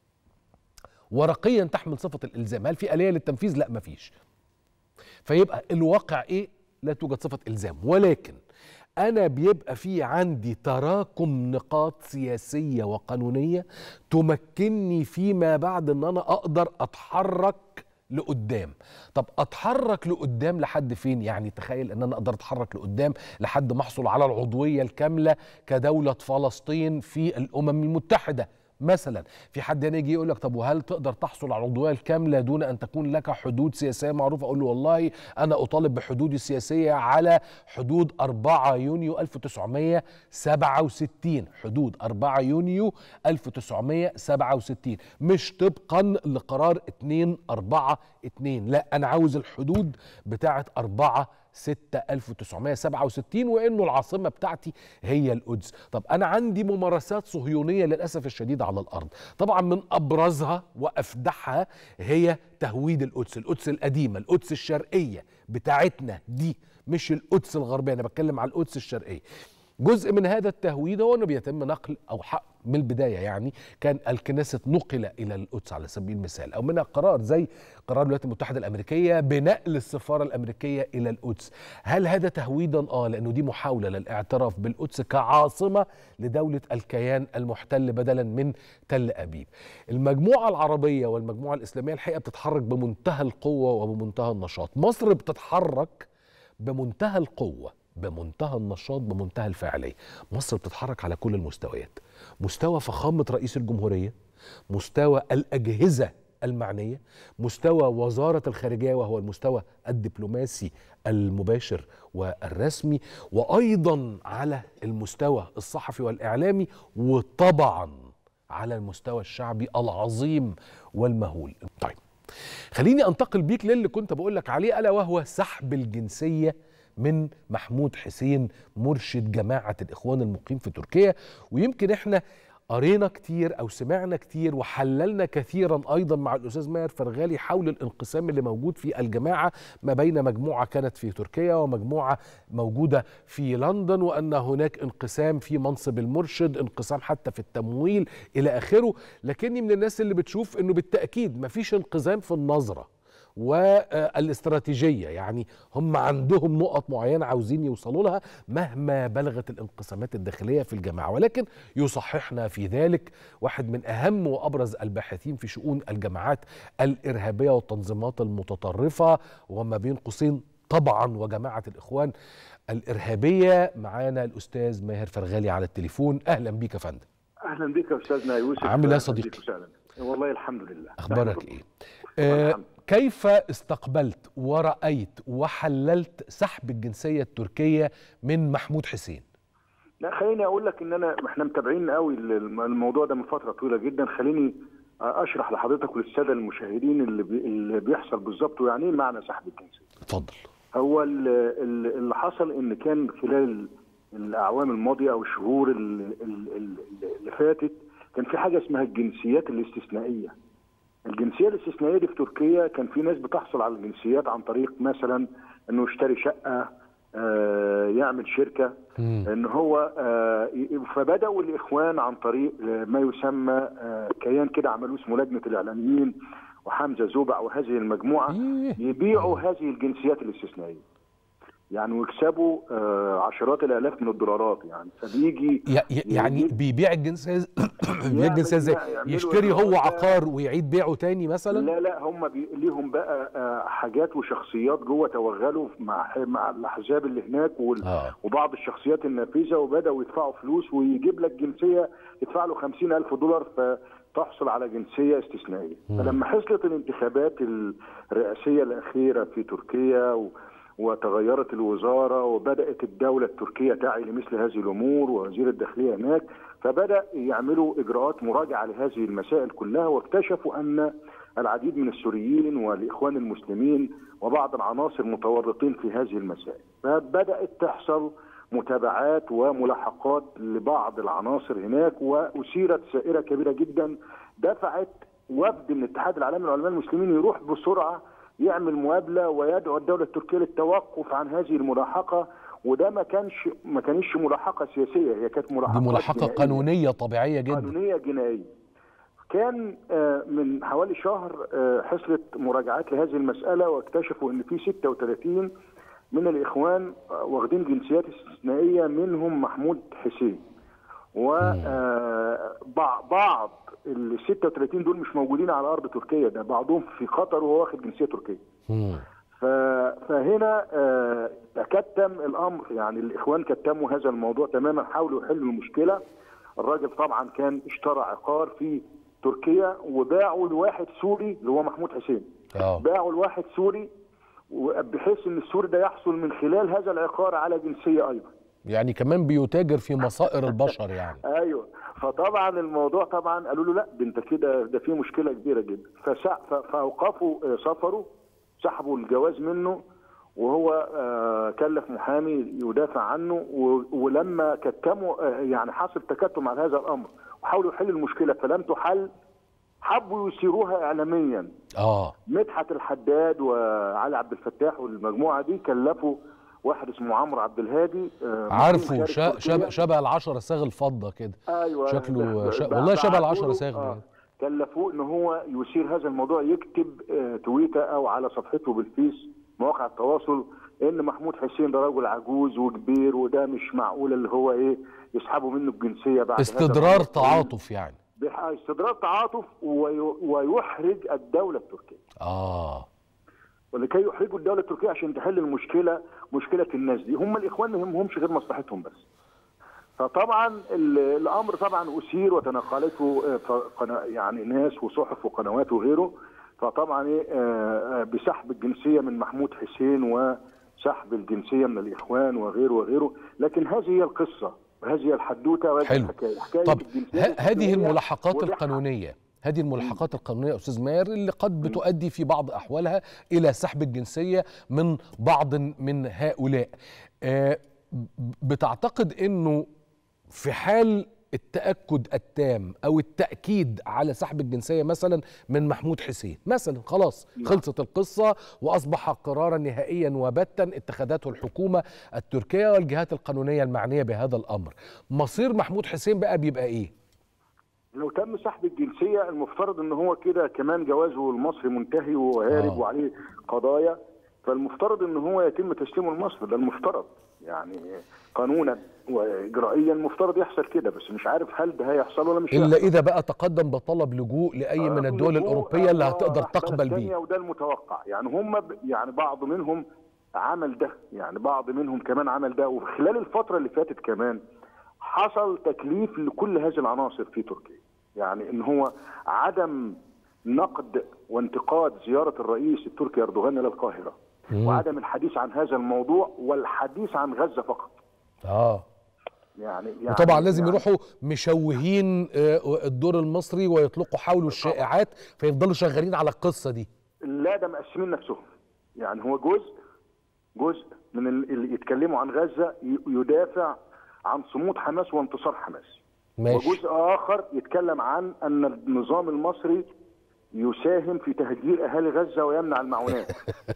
ورقيا تحمل صفة الإلزام هل في آلية للتنفيذ لا مفيش فيبقى الواقع إيه لا توجد صفة إلزام ولكن أنا بيبقى في عندي تراكم نقاط سياسية وقانونية تمكنني فيما بعد أن أنا أقدر أتحرك لقدام طب اتحرك لقدام لحد فين يعني تخيل ان انا اقدر اتحرك لقدام لحد ما احصل على العضويه الكامله كدوله فلسطين في الامم المتحده مثلا في حد هنا يجي يقول لك طب وهل تقدر تحصل على العضويه الكامله دون ان تكون لك حدود سياسيه معروفه اقول له والله انا اطالب بحدودي السياسيه على حدود 4 يونيو 1967 حدود 4 يونيو 1967 مش طبقا لقرار 242 لا انا عاوز الحدود بتاعه 4 6 1967 وانه العاصمه بتاعتي هي القدس طب انا عندي ممارسات صهيونيه للاسف الشديد على الارض طبعا من ابرزها وافدحها هي تهويد القدس القدس القديمه القدس الشرقيه بتاعتنا دي مش القدس الغربيه انا بتكلم على القدس الشرقيه جزء من هذا التهويد هو انه بيتم نقل او حق من البدايه يعني كان الكنيسة نقل الى القدس على سبيل المثال او منها قرار زي قرار الولايات المتحده الامريكيه بنقل السفاره الامريكيه الى القدس هل هذا تهويدا اه لانه دي محاوله للاعتراف بالقدس كعاصمه لدوله الكيان المحتل بدلا من تل ابيب المجموعه العربيه والمجموعه الاسلاميه الحقيقه بتتحرك بمنتهى القوه وبمنتهى النشاط مصر بتتحرك بمنتهى القوه بمنتهى النشاط بمنتهى الفاعليه مصر بتتحرك على كل المستويات مستوى فخامه رئيس الجمهوريه مستوى الاجهزه المعنيه مستوى وزاره الخارجيه وهو المستوى الدبلوماسي المباشر والرسمي وايضا على المستوى الصحفي والاعلامي وطبعا على المستوى الشعبي العظيم والمهول طيب خليني انتقل بيك للي كنت بقول لك عليه الا وهو سحب الجنسيه من محمود حسين مرشد جماعه الاخوان المقيم في تركيا ويمكن احنا قرينا كتير او سمعنا كتير وحللنا كثيرا ايضا مع الاستاذ ماهر فرغالي حول الانقسام اللي موجود في الجماعه ما بين مجموعه كانت في تركيا ومجموعه موجوده في لندن وان هناك انقسام في منصب المرشد انقسام حتى في التمويل الى اخره لكني من الناس اللي بتشوف انه بالتاكيد ما فيش انقسام في النظره والاستراتيجيه يعني هم عندهم نقط معينه عاوزين يوصلوا لها مهما بلغت الانقسامات الداخليه في الجماعه ولكن يصححنا في ذلك واحد من اهم وابرز الباحثين في شؤون الجماعات الارهابيه والتنظيمات المتطرفه وما بين قوسين طبعا وجماعه الاخوان الارهابيه معانا الاستاذ ماهر فرغالي على التليفون اهلا بيك يا فندم اهلا بك يا استاذنا يوسف عامل ايه يا أهلاً صديقي؟ بك وسهلاً. والله الحمد لله اخبارك نحمد ايه الله. آه الحمد. كيف استقبلت ورأيت وحللت سحب الجنسية التركية من محمود حسين لا خليني اقول لك ان انا احنا متابعين قوي الم- الموضوع ده من فتره طويله جدا خليني اشرح لحضرتك وللساده المشاهدين اللي, بي اللي بيحصل بالظبط ويعني ايه معنى سحب الجنسيه اتفضل هو ال- ال- اللي حصل ان كان خلال الاعوام الماضيه او الشهور ال- ال- ال- اللي فاتت كان في حاجه اسمها الجنسيات الاستثنائيه الجنسيه الاستثنائيه دي في تركيا كان في ناس بتحصل على الجنسيات عن طريق مثلا انه يشتري شقه آه، يعمل شركه ان هو آه، ي- فبداوا الاخوان عن طريق آه، ما يسمى آه، كيان كده عملوه اسمه لجنه الاعلاميين وحمزه زوبع وهذه المجموعه إيه. يبيعوا هذه الجنسيات الاستثنائيه يعني ويكسبوا آه، عشرات الالاف من الدولارات يعني فبيجي ي- ي- يعني يجيب- بيبيع الجنسية بيبيع الجنسية ازاي يعملوا يشتري هو إجراءات. عقار ويعيد بيعه تاني مثلا لا لا هم بي... ليهم بقى آه، حاجات وشخصيات جوه توغلوا مع مع الاحزاب اللي هناك وال... آه. وبعض الشخصيات النافذه وبداوا يدفعوا فلوس ويجيب لك جنسيه يدفع له 50 الف دولار فتحصل على جنسيه استثنائيه فلما حصلت الانتخابات الرئاسيه الاخيره في تركيا و... وتغيرت الوزاره وبدات الدوله التركيه تعي لمثل هذه الامور ووزير الداخليه هناك فبدا يعملوا اجراءات مراجعه لهذه المسائل كلها واكتشفوا ان العديد من السوريين والاخوان المسلمين وبعض العناصر متورطين في هذه المسائل فبدات تحصل متابعات وملاحقات لبعض العناصر هناك واثيرت سائره كبيره جدا دفعت وفد من الاتحاد العالمي للعلماء المسلمين يروح بسرعه يعمل مقابله ويدعو الدوله التركيه للتوقف عن هذه الملاحقه وده ما كانش ما كانش ملاحقه سياسيه هي كانت دي ملاحقه ملاحقة قانونية طبيعية جدا قانونيه جنائيه كان آه، من حوالي شهر آه، حصلت مراجعات لهذه المساله واكتشفوا ان في 36 من الاخوان آه، واخدين جنسيات استثنائيه منهم محمود حسين وبعض ال 36 دول مش موجودين على ارض تركيا ده بعضهم في قطر وهو واخد جنسيه تركيه مم. ف- فهنا آه، تكتم الامر يعني الاخوان كتموا هذا الموضوع تماما حاولوا يحلوا المشكله الراجل طبعا كان اشترى عقار في تركيا وباعه لواحد سوري اللي هو محمود حسين اه باعوا لواحد سوري بحيث ان السوري ده يحصل من خلال هذا العقار على جنسيه ايضا يعني كمان بيتاجر في مصائر البشر يعني ايوه فطبعا الموضوع طبعا قالوا له لا ده انت كده ده في مشكله كبيره جدا فسع ف- فاوقفوا آه، سفره سحبوا الجواز منه وهو آه، كلف محامي يدافع عنه و- ولما كتموا آه، يعني حصل تكتم على هذا الامر وحاولوا يحلوا المشكله فلم تحل حبوا يثيروها اعلاميا اه مدحت الحداد وعلي عبد الفتاح والمجموعه دي كلفوا واحد اسمه عمرو عبد الهادي آه، عارفه مقيم شا- خارج شبه تركيا. شبه العشرة صاغ الفضة كده ايوه شكله ده- شا... ده- والله شبه بعتوا العشرة له- صاغ آه، بجد. كلفوه ان هو يثير هذا الموضوع يكتب آه، تويته او على صفحته بالفيس مواقع التواصل ان محمود حسين ده رجل عجوز وكبير وده مش معقول اللي هو ايه يسحبوا منه الجنسيه بعد هذا استدرار الأمر. تعاطف يعني بح- استدرار تعاطف وي- ويحرج الدوله التركيه اه ولكي يحرجوا الدوله التركيه عشان تحل المشكله مشكله الناس دي هم الاخوان ما يهمهمش غير مصلحتهم بس فطبعا ال- الامر طبعا اثير وتناقلته آه، ف- قنا- يعني ناس وصحف وقنوات وغيره فطبعا إيه، آه، آه، بسحب الجنسيه من محمود حسين وسحب الجنسيه من الاخوان وغيره وغيره لكن هذه هي القصه وهذه هي الحدوته وهذه حلو الحكايه حكايه طب الجنسية ه- هذه الإسلامية الملاحقات وبيعها. القانونية هذه الملاحقات القانونية أستاذ ماهر اللي قد بتؤدي في بعض أحوالها إلى سحب الجنسية من بعض من هؤلاء آه، ب- بتعتقد أنه في حال التأكد التام أو التأكيد على سحب الجنسية مثلا من محمود حسين مثلا خلاص خلصت القصة وأصبح قرارا نهائيا وبتا اتخذته الحكومة التركية والجهات القانونية المعنية بهذا الأمر مصير محمود حسين بقى بيبقى إيه؟ لو تم سحب الجنسيه المفترض ان هو كده كمان جوازه المصري منتهي وهارب آه. وعليه قضايا فالمفترض ان هو يتم تسليمه لمصر ده المفترض يعني قانونا واجرائيا المفترض يحصل كده بس مش عارف هل ده هيحصل ولا مش إلا هيحصل. إذا بقى تقدم بطلب لجوء لأي من الدول اللجوء، الأوروبية اللي آه، هتقدر راح تقبل بلد بيه تانية وده المتوقع يعني هم ب... يعني بعض منهم عمل ده يعني بعض منهم كمان عمل ده وخلال الفترة اللي فاتت كمان حصل تكليف لكل هذه العناصر في تركيا يعني ان هو عدم نقد وانتقاد زيارة الرئيس التركي أردوغان إلى القاهرة وعدم الحديث عن هذا الموضوع والحديث عن غزة فقط آه يعني, يعني وطبعا لازم يعني يروحوا مشوهين آه، الدور المصري ويطلقوا حوله الشائعات فيفضلوا شغالين على القصة دي لا ده مقسمين نفسهم يعني هو جزء جزء من ال- اللي يتكلموا عن غزة ي- يدافع عن صمود حماس وانتصار حماس ماشي وجزء آخر يتكلم عن أن النظام المصري يساهم في تهجير أهالي غزة ويمنع المعونات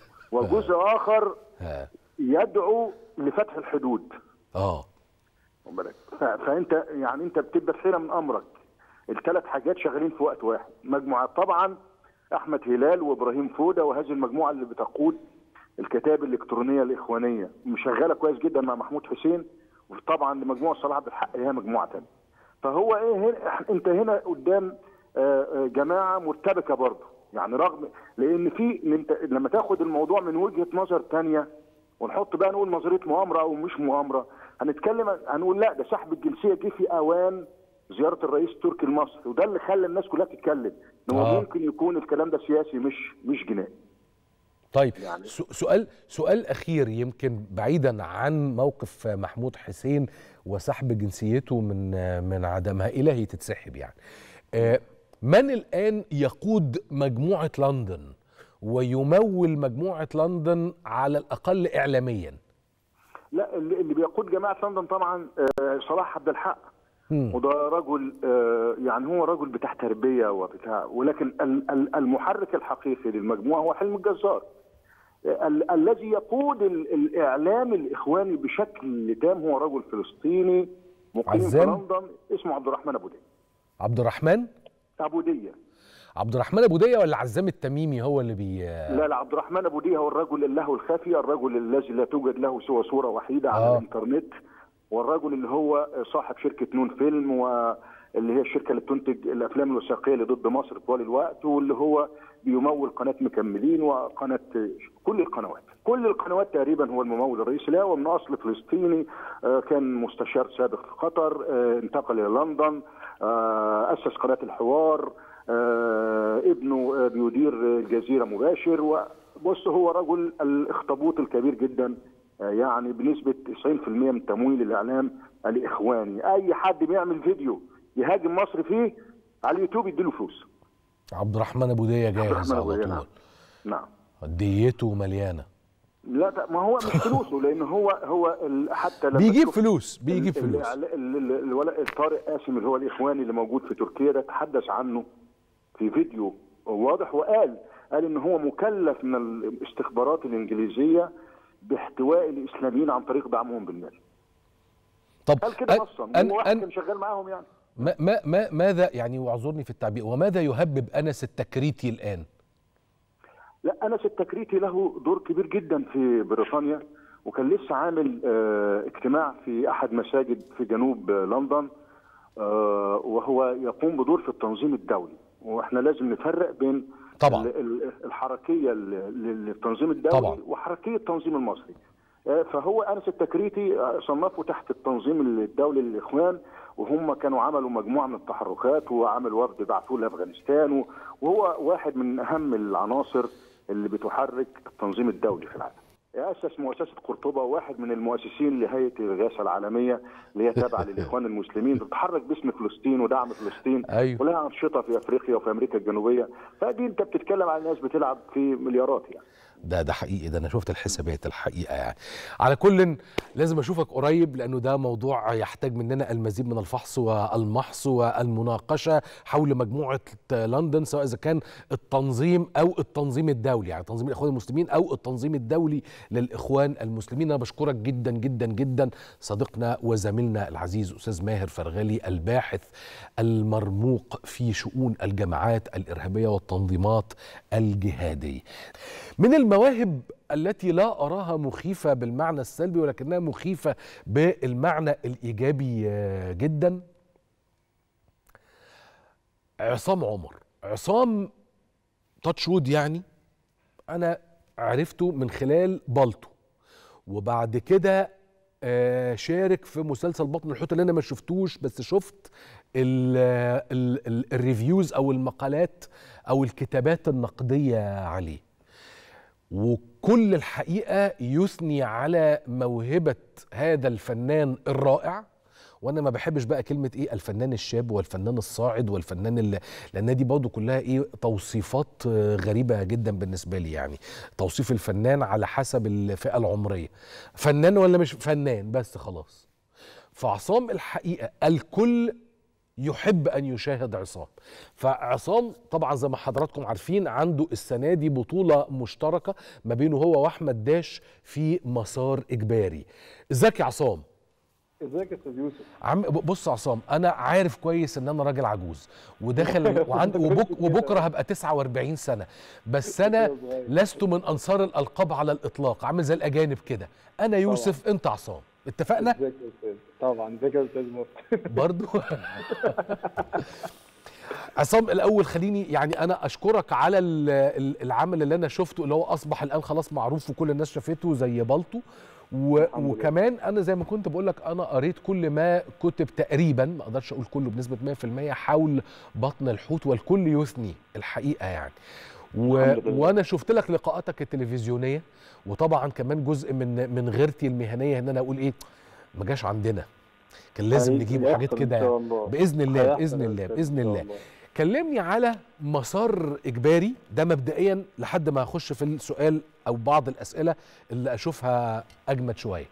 وجزء آخر ها. يدعو لفتح الحدود اه واخد بالك؟ ف- فانت يعني انت بتبقى حيره من امرك الثلاث حاجات شغالين في وقت واحد مجموعات طبعا احمد هلال وابراهيم فوده وهذه المجموعه اللي بتقود الكتاب الالكترونيه الاخوانيه مشغله كويس جدا مع محمود حسين وطبعا مجموعه صلاح عبد الحق هي مجموعه ثانيه فهو ايه هنا إح- انت هنا قدام آه، آه، جماعه مرتبكه برضه يعني رغم لان في إن انت لما تاخد الموضوع من وجهه نظر ثانيه ونحط بقى نقول نظريه مؤامره او مش مؤامره هنتكلم هنقول لا ده سحب الجنسيه جه في اوان زياره الرئيس التركي لمصر وده اللي خلى الناس كلها تتكلم ان هو آه. ممكن يكون الكلام ده سياسي مش مش جنائي طيب يعني- سو- سؤال سؤال اخير يمكن بعيدا عن موقف محمود حسين وسحب جنسيته من من عدمها الهي تتسحب يعني آه، من الان يقود مجموعه لندن ويمول مجموعه لندن على الاقل اعلاميا لا اللي اللي بيقود جماعه لندن طبعا آه، صلاح عبد الحق مم. وده رجل آه، يعني هو رجل بتاع تربيه وبتاع ولكن ال- ال- المحرك الحقيقي للمجموعه هو حلم الجزار آه، ال- الذي يقود ال- الاعلام الاخواني بشكل تام هو رجل فلسطيني مقيم في عزام؟ لندن اسمه عبد الرحمن ابو ديه عبد الرحمن ابو ديه عبد الرحمن ابو ديه ولا عزام التميمي هو اللي بي لا لا عبد الرحمن ابو ديه هو الرجل اللهو الخفي الرجل الذي لا توجد له سوى صوره وحيده على آه. الانترنت والرجل اللي هو صاحب شركه نون فيلم واللي هي الشركه اللي بتنتج الافلام الوثائقيه اللي ضد مصر طوال الوقت واللي هو بيمول قناه مكملين وقناه كل القنوات كل القنوات تقريبا هو الممول الرئيسي لها ومن اصل فلسطيني آه، كان مستشار سابق في قطر آه، انتقل الى لندن آه، اسس قناه الحوار آه، ابنه آه، بيدير الجزيره مباشر وبص هو رجل الاخطبوط الكبير جدا آه، يعني بنسبه 90% من تمويل الاعلام الاخواني اي حد بيعمل فيديو يهاجم مصر فيه على اليوتيوب يديله فلوس عبد الرحمن ابو ديه جاهز الرحمن أبو على دية، نعم. طول نعم ديته مليانه لا ده- ما هو مش فلوسه لان هو هو ال- حتى لما بيجيب تشوف فلوس بيجيب ال- فلوس ال- ال- ال- الولا- طارق قاسم اللي هو الاخواني اللي موجود في تركيا ده تحدث عنه في فيديو واضح وقال قال ان هو مكلف من الاستخبارات الانجليزيه باحتواء الاسلاميين عن طريق دعمهم بالمال طب قال كده أن- نصا أن- هو واحد أن- كان شغال معاهم يعني ما ما ما ماذا يعني واعذرني في التعبير وماذا يهبب انس التكريتي الان؟ لا انس التكريتي له دور كبير جدا في بريطانيا وكان لسه عامل آه، اجتماع في احد مساجد في جنوب آه، لندن آه، وهو يقوم بدور في التنظيم الدولي واحنا لازم نفرق بين طبعا. ال- ال- الحركيه ل- ل- للتنظيم الدولي طبعا. وحركيه التنظيم المصري آه، فهو انس التكريتي آه، صنفه تحت التنظيم الدولي للاخوان وهم كانوا عملوا مجموعه من التحركات وعملوا وفد بعثوه لافغانستان و- وهو واحد من اهم العناصر اللي بتحرك التنظيم الدولي في العالم. أسس مؤسسة قرطبة واحد من المؤسسين لهيئة الإغاثة العالمية اللي هي تابعة للإخوان المسلمين بتتحرك باسم فلسطين ودعم فلسطين أيوة. ولها أنشطة في أفريقيا وفي أمريكا الجنوبية فدي أنت بتتكلم عن ناس بتلعب في مليارات يعني ده ده حقيقي ده انا شفت الحسابات الحقيقه يعني على كل لازم اشوفك قريب لانه ده موضوع يحتاج مننا المزيد من الفحص والمحص والمناقشه حول مجموعه لندن سواء اذا كان التنظيم او التنظيم الدولي يعني تنظيم الاخوان المسلمين او التنظيم الدولي للاخوان المسلمين انا بشكرك جدا جدا جدا صديقنا وزميلنا العزيز استاذ ماهر فرغلي الباحث المرموق في شؤون الجماعات الارهابيه والتنظيمات الجهاديه من المواهب التي لا اراها مخيفه بالمعنى السلبي ولكنها مخيفه بالمعنى الايجابي آه، جدا عصام عمر عصام تاتشود يعني انا عرفته من خلال بالطو وبعد كده آه، شارك في مسلسل بطن الحوت اللي انا ما شفتوش بس شفت ال ال ال الريفيوز او المقالات او الكتابات النقديه عليه وكل الحقيقه يثني على موهبه هذا الفنان الرائع وانا ما بحبش بقى كلمه ايه الفنان الشاب والفنان الصاعد والفنان اللي لان دي برضه كلها ايه توصيفات آه، غريبه جدا بالنسبه لي يعني توصيف الفنان على حسب الفئه العمريه فنان ولا مش فنان بس خلاص فعصام الحقيقه الكل يحب ان يشاهد عصام فعصام طبعا زي ما حضراتكم عارفين عنده السنه دي بطوله مشتركه ما بينه هو واحمد داش في مسار اجباري ازيك يا عصام ازيك يا استاذ يوسف عم بص يا عصام انا عارف كويس ان انا راجل عجوز وداخل وعند وبك وبكره هبقى 49 سنه بس انا لست من انصار الالقاب على الاطلاق عامل زي الاجانب كده انا يوسف انت عصام اتفقنا ازيك يا استاذ طبعا ازيك يا استاذ مصطفى برضو عصام الاول خليني يعني انا اشكرك على ال- ال- العمل اللي انا شفته اللي هو اصبح الان خلاص معروف وكل الناس شافته زي بالطو و... الحمد لله. وكمان انا زي ما كنت بقول لك انا قريت كل ما كتب تقريبا ما اقدرش اقول كله بنسبه 100% حول بطن الحوت والكل يثني الحقيقه يعني و... الحمد لله. وانا شفت لك لقاءاتك التلفزيونيه وطبعا كمان جزء من من غيرتي المهنيه ان انا اقول ايه ما جاش عندنا كان لازم هيجي نجيب حاجات يحصل إن كده شاء الله. باذن الله هيحصل باذن يا الله أستاذ باذن إن شاء الله الله. كلمني على مسار اجباري ده مبدئيا لحد ما اخش في السؤال او بعض الاسئله اللي اشوفها اجمد شويه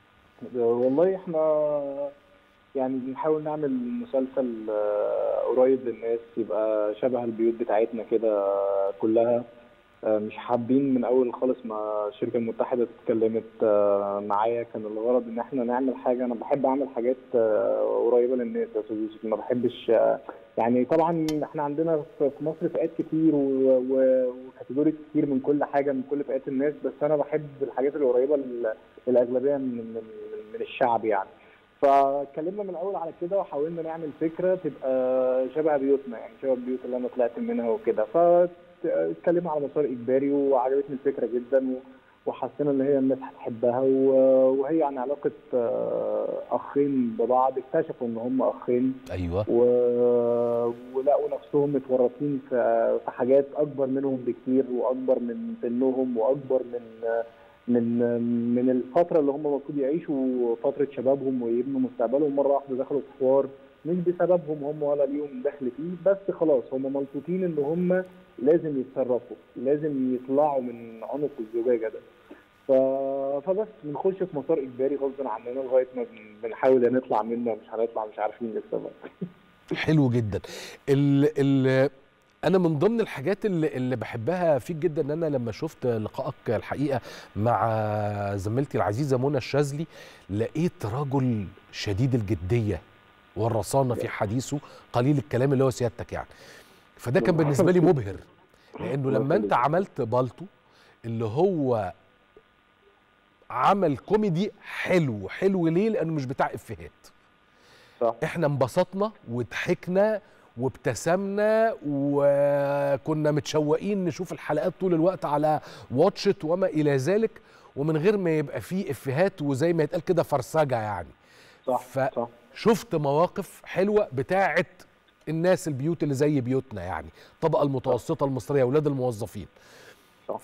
والله احنا يعني بنحاول نعمل مسلسل آه، قريب للناس يبقى شبه البيوت بتاعتنا كده كلها آه، مش حابين من اول خالص ما الشركه المتحده اتكلمت آه، معايا كان الغرض ان احنا نعمل حاجه انا بحب اعمل حاجات آه، قريبه للناس يا استاذ يوسف ما بحبش آه، يعني طبعا احنا عندنا في في مصر فئات كتير و- و- وكاتيجوريز كتير من كل حاجه من كل فئات الناس بس انا بحب الحاجات القريبه لل- للاغلبيه من من من الشعب يعني فاتكلمنا من الاول على كده وحاولنا نعمل فكره تبقى شبه بيوتنا يعني شبه البيوت اللي انا طلعت منها وكده فاتكلمنا على مسار اجباري وعجبتني الفكره جدا و- وحسينا ان هي الناس هتحبها و- وهي عن علاقه آه، اخين ببعض اكتشفوا ان هم اخين ايوه و... ولقوا نفسهم متورطين في في حاجات اكبر منهم بكتير واكبر من سنهم واكبر من من من الفتره اللي هم المفروض يعيشوا فتره شبابهم ويبنوا مستقبلهم مره واحده دخلوا في حوار مش بسببهم هم ولا ليهم دخل فيه بس خلاص هم ملطوطين ان هم لازم يتصرفوا لازم يطلعوا من عنق الزجاجه ده ف... فبس بنخش في مسار اجباري غصب عننا لغايه ما بن- بنحاول يا نطلع منه مش هنطلع مش عارفين لسه بقى حلو جدا ال ال انا من ضمن الحاجات اللي, اللي بحبها فيك جدا ان انا لما شفت لقائك الحقيقه مع زميلتي العزيزه منى الشاذلي لقيت رجل شديد الجديه والرصانه في حديثه قليل الكلام اللي هو سيادتك يعني فده كان بالنسبه لي مبهر لانه لما انت عملت بالطو اللي هو عمل كوميدي حلو حلو ليه لانه مش بتاع افيهات صح احنا انبسطنا وضحكنا وابتسمنا وكنا متشوقين نشوف الحلقات طول الوقت على واتشت وما الى ذلك ومن غير ما يبقى فيه افيهات وزي ما يتقال كده فرسجه يعني صح صح فشفت مواقف حلوه بتاعه الناس البيوت اللي زي بيوتنا يعني الطبقه المتوسطه المصريه اولاد الموظفين صح.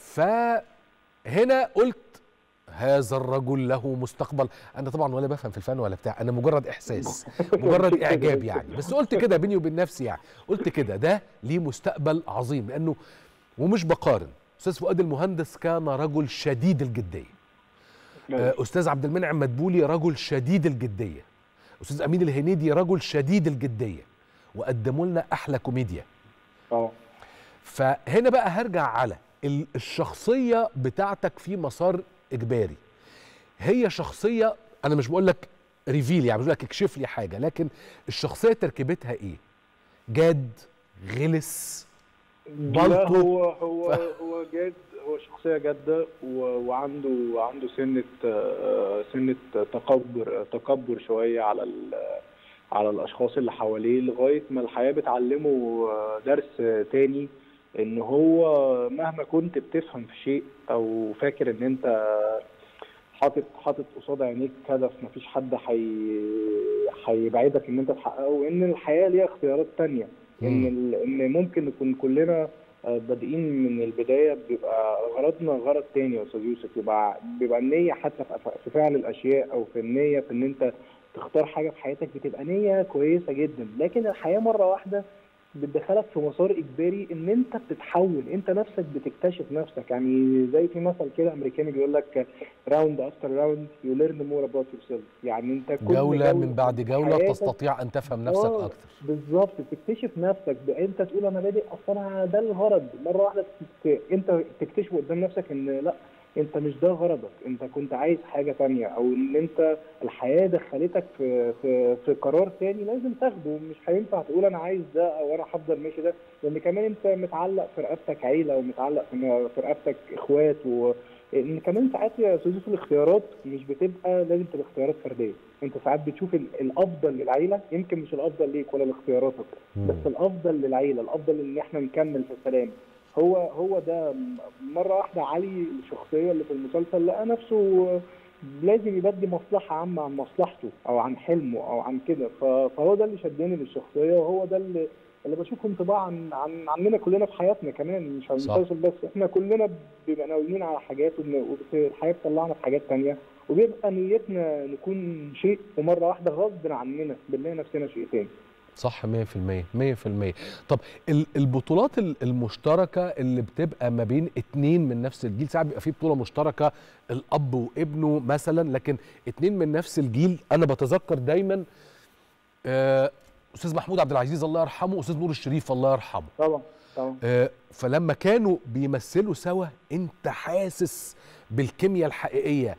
فهنا قلت هذا الرجل له مستقبل انا طبعا ولا بفهم في الفن ولا بتاع انا مجرد احساس مجرد اعجاب يعني بس قلت كده بيني وبين نفسي يعني قلت كده ده ليه مستقبل عظيم لانه ومش بقارن استاذ فؤاد المهندس كان رجل شديد الجديه آه، استاذ عبد المنعم مدبولي رجل شديد الجديه استاذ امين الهنيدي رجل شديد الجديه وقدموا لنا احلى كوميديا اه فهنا بقى هرجع على ال- الشخصيه بتاعتك في مسار اجباري هي شخصيه انا مش بقول لك ريفيل يعني مش بقول لك اكشف لي حاجه لكن الشخصيه تركيبتها ايه جاد غلس لا بلطو هو هو هو جاد هو شخصية جادة و- وعنده عنده سنة آه، سنة تكبر تكبر شوية على ال- على الأشخاص اللي حواليه لغاية ما الحياة بتعلمه آه، درس تاني إن هو مهما كنت بتفهم في شيء أو فاكر إن أنت حاطط حاطط قصاد عينيك هدف مفيش حد حي هيبعدك إن أنت تحققه وإن الحياة ليها اختيارات تانية ان ال- ان ممكن نكون كلنا آه، بادئين من البدايه بيبقى غرضنا غرض تاني يا استاذ يوسف يبقى بيبقى النيه حتى في أف- في فعل الاشياء او في النيه في ان انت تختار حاجه في حياتك بتبقى نيه كويسه جدا لكن الحياه مره واحده بتدخلك في مسار اجباري ان انت بتتحول انت نفسك بتكتشف نفسك يعني زي في مثل كده امريكاني بيقول لك راوند افتر راوند يو ليرن مور اباوت يور سيلف يعني انت كل جوله من بعد جوله حياتك تستطيع ان تفهم نفسك آه، اكتر بالظبط تكتشف نفسك ب- انت تقول انا بادئ اصل انا ده الغرض مره واحده تت- انت تكتشف قدام نفسك ان لا انت مش ده غرضك انت كنت عايز حاجه تانية او ان انت الحياه دخلتك في في في قرار تاني لازم تاخده مش هينفع تقول انا عايز ده او انا هفضل ماشي ده لان كمان انت متعلق في رقبتك عيله ومتعلق في في رقبتك اخوات و ان كمان ساعات يا استاذ يوسف الاختيارات مش بتبقى لازم تبقى اختيارات فرديه انت ساعات بتشوف ال- الافضل للعيله يمكن مش الافضل ليك ولا لاختياراتك بس الافضل للعيله الافضل ان احنا نكمل في السلام هو هو ده م- مره واحده علي الشخصيه اللي في المسلسل لقى نفسه لازم يبدي مصلحه عامه عن مصلحته او عن حلمه او عن كده ف- فهو ده اللي شدني للشخصيه وهو ده اللي اللي بشوفه انطباع عن عن عننا كلنا في حياتنا كمان مش عن صح. المسلسل بس احنا كلنا بنبقى ناويين على حاجات وبن- والحياه بتطلعنا في حاجات تانية وبيبقى نيتنا نكون شيء ومره واحده غصب عننا بنلاقي نفسنا شيء تاني صح 100% 100% طب ال- البطولات ال- المشتركه اللي بتبقى ما بين اتنين من نفس الجيل ساعات بيبقى في بطوله مشتركه الاب وابنه مثلا لكن اتنين من نفس الجيل انا بتذكر دايما آه، استاذ محمود عبد العزيز الله يرحمه واستاذ نور الشريف الله يرحمه طبعا طبعا آه، فلما كانوا بيمثلوا سوا انت حاسس بالكيمياء الحقيقيه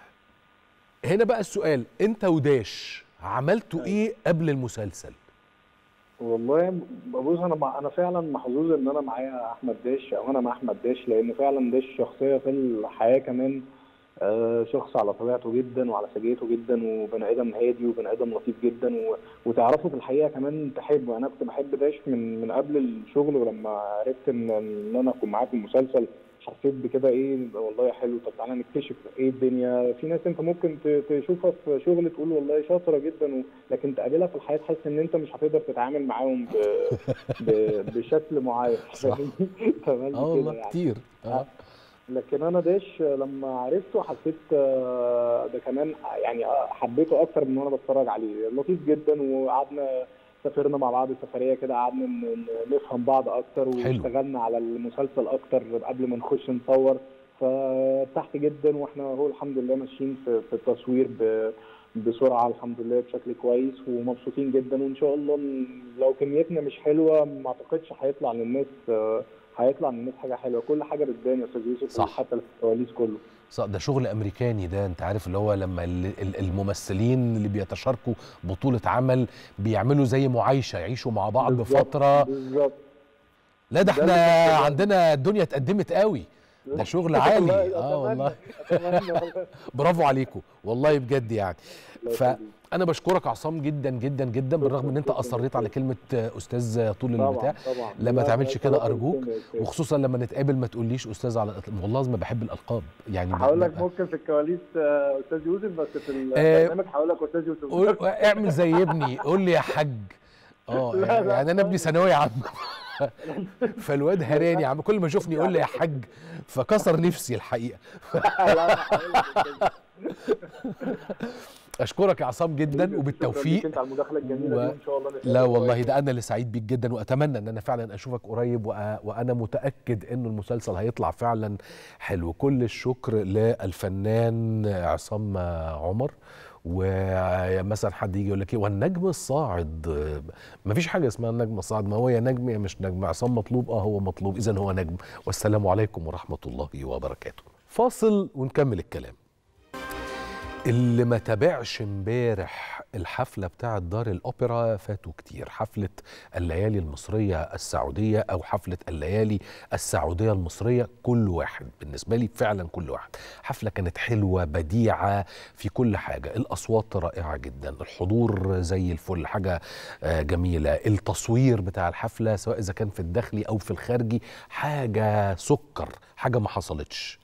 هنا بقى السؤال انت وداش عملتوا ايه قبل المسلسل والله بص انا مع انا فعلا محظوظ ان انا معايا احمد داش او انا مع احمد داش لان فعلا داش شخصيه في الحياه كمان آه، شخص على طبيعته جدا وعلى سجيته جدا وبني ادم هادي وبني ادم لطيف جدا و... وتعرفه في الحقيقه كمان تحبه انا كنت بحب داش من من قبل الشغل ولما عرفت ان ان انا اكون معاه في المسلسل حسيت بكده ايه والله حلو طب تعالى نكتشف ايه الدنيا في ناس انت ممكن ت- تشوفها في شغل تقول والله شاطره جدا و... لكن تقابلها في الحياه تحس ان انت مش هتقدر تتعامل معاهم ب... ب... بشكل معين صح. تمام اه والله كتير اه لكن انا داش لما عرفته حسيت آه، ده كمان يعني آه، حبيته اكتر من وانا بتفرج عليه لطيف جدا وقعدنا سافرنا مع بعض سفريه كده قعدنا ن- ن- نفهم بعض اكتر حلو. واشتغلنا على المسلسل اكتر قبل ما نخش نصور فارتحت جدا واحنا هو الحمد لله ماشيين في, في التصوير ب بسرعه الحمد لله بشكل كويس ومبسوطين جدا وان شاء الله ن- لو كميتنا مش حلوه ما اعتقدش هيطلع للناس آه، هيطلع للناس حاجه حلوه كل حاجه بتبان يا استاذ يوسف صح. حتى الكواليس كله صح ده شغل امريكاني ده انت عارف اللي هو لما ال- ال- الممثلين اللي بيتشاركوا بطولة عمل بيعملوا زي معايشة يعيشوا مع بعض بالظبط، فترة بالظبط لا ده ده احنا اللي بيحصل. عندنا الدنيا اتقدمت قوي ده شغل والله عالي اه أتمنى- والله أتمنى والله. برافو عليكم والله بجد يعني الله ف يخليك. انا بشكرك عصام جدا جدا جدا بالرغم ان انت اصريت على كلمه استاذ طول طبعا البتاع طبعا لما لا، تعملش لا، كده طبعاً ارجوك ممكن يا أستاذ. وخصوصا لما نتقابل ما تقوليش استاذ على الإطلاق. والله لازم بحب الالقاب يعني ب- هقول لك ب- ممكن في الكواليس آه، استاذ يوسف بس في آه، البرنامج هقول لك استاذ يوسف قول اعمل زي ابني قول لي يا حاج اه لا، يعني, لا، يعني انا ابني ثانويه عامه فالواد هراني يا عم كل ما يشوفني يقول لي يا حاج فكسر نفسي الحقيقه لا، لا، هقول لك أستاذ. اشكرك يا عصام جدا شكراً ليك وبالتوفيق انت على المداخله الجميله و- دي وان شاء الله نتقابل لا والله قريب. ده انا اللي سعيد بيك جدا واتمنى ان انا فعلا اشوفك قريب وأ- وانا متاكد انه المسلسل هيطلع فعلا حلو كل الشكر للفنان عصام عمر ومثلا حد يجي يقول لك ايه والنجم الصاعد ما فيش حاجه اسمها النجم الصاعد ما هو يا نجم يا مش نجم عصام مطلوب اه هو مطلوب اذا هو نجم والسلام عليكم ورحمه الله وبركاته فاصل ونكمل الكلام اللي ما تابعش امبارح الحفلة بتاعة دار الأوبرا فاتوا كتير حفلة الليالي المصرية السعودية أو حفلة الليالي السعودية المصرية كل واحد بالنسبة لي فعلا كل واحد حفلة كانت حلوة بديعة في كل حاجة الأصوات رائعة جدا الحضور زي الفل حاجة آه، جميلة التصوير بتاع الحفلة سواء إذا كان في الداخلي أو في الخارجي حاجة سكر حاجة ما حصلتش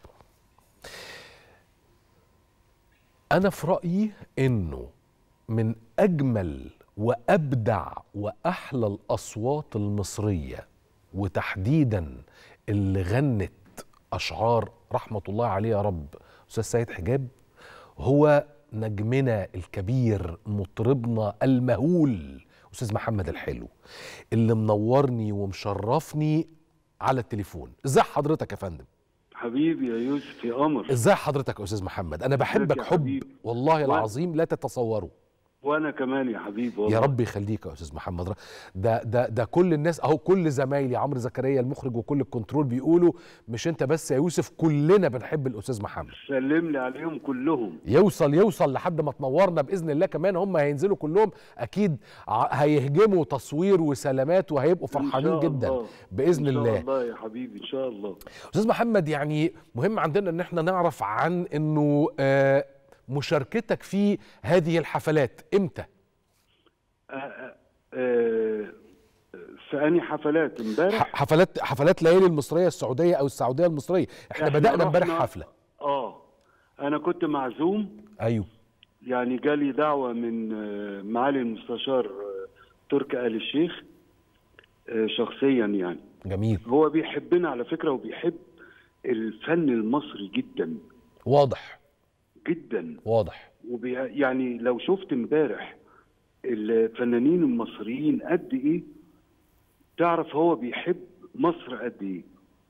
أنا في رأيي إنه من أجمل وأبدع وأحلى الأصوات المصرية وتحديدا اللي غنت أشعار رحمة الله عليه يا رب أستاذ سيد حجاب هو نجمنا الكبير مطربنا المهول أستاذ محمد الحلو اللي منورني ومشرفني على التليفون ازاي حضرتك يا فندم حبيبي يا يوسف يا قمر ازاي حضرتك يا استاذ محمد انا بحبك يا حب حبيبي. والله وأنا- العظيم لا تتصوروا وانا كمان يا حبيبي والله يا رب يخليك يا استاذ محمد ده ده ده كل الناس اهو كل زمايلي عمرو زكريا المخرج وكل الكنترول بيقولوا مش انت بس يا يوسف كلنا بنحب الاستاذ محمد سلم لي عليهم كلهم يوصل يوصل لحد ما تنورنا باذن الله كمان هم هينزلوا كلهم اكيد ع- هيهجموا تصوير وسلامات وهيبقوا إن فرحانين شاء جدا الله. باذن ان شاء الله الله يا حبيبي ان شاء الله استاذ محمد يعني مهم عندنا ان احنا نعرف عن انه آه، مشاركتك في هذه الحفلات امتى آه، آه، آه، في انهي حفلات امبارح ح- حفلات حفلات ليالي المصريه السعوديه او السعوديه المصريه احنا, إحنا بدانا امبارح رحنا- حفله اه انا كنت معزوم ايوه يعني جالي دعوه من آه، معالي المستشار آه، تركي آل الشيخ آه، شخصيا يعني جميل هو بيحبنا على فكره وبيحب الفن المصري جدا واضح جدا واضح وبي يعني لو شفت امبارح الفنانين المصريين قد ايه تعرف هو بيحب مصر قد ايه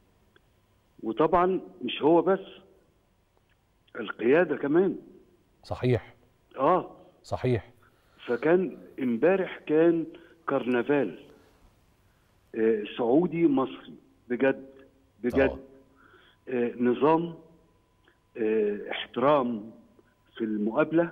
وطبعا مش هو بس القيادة كمان صحيح اه صحيح فكان امبارح كان كرنفال آه سعودي مصري بجد بجد آه نظام آه احترام في المقابلة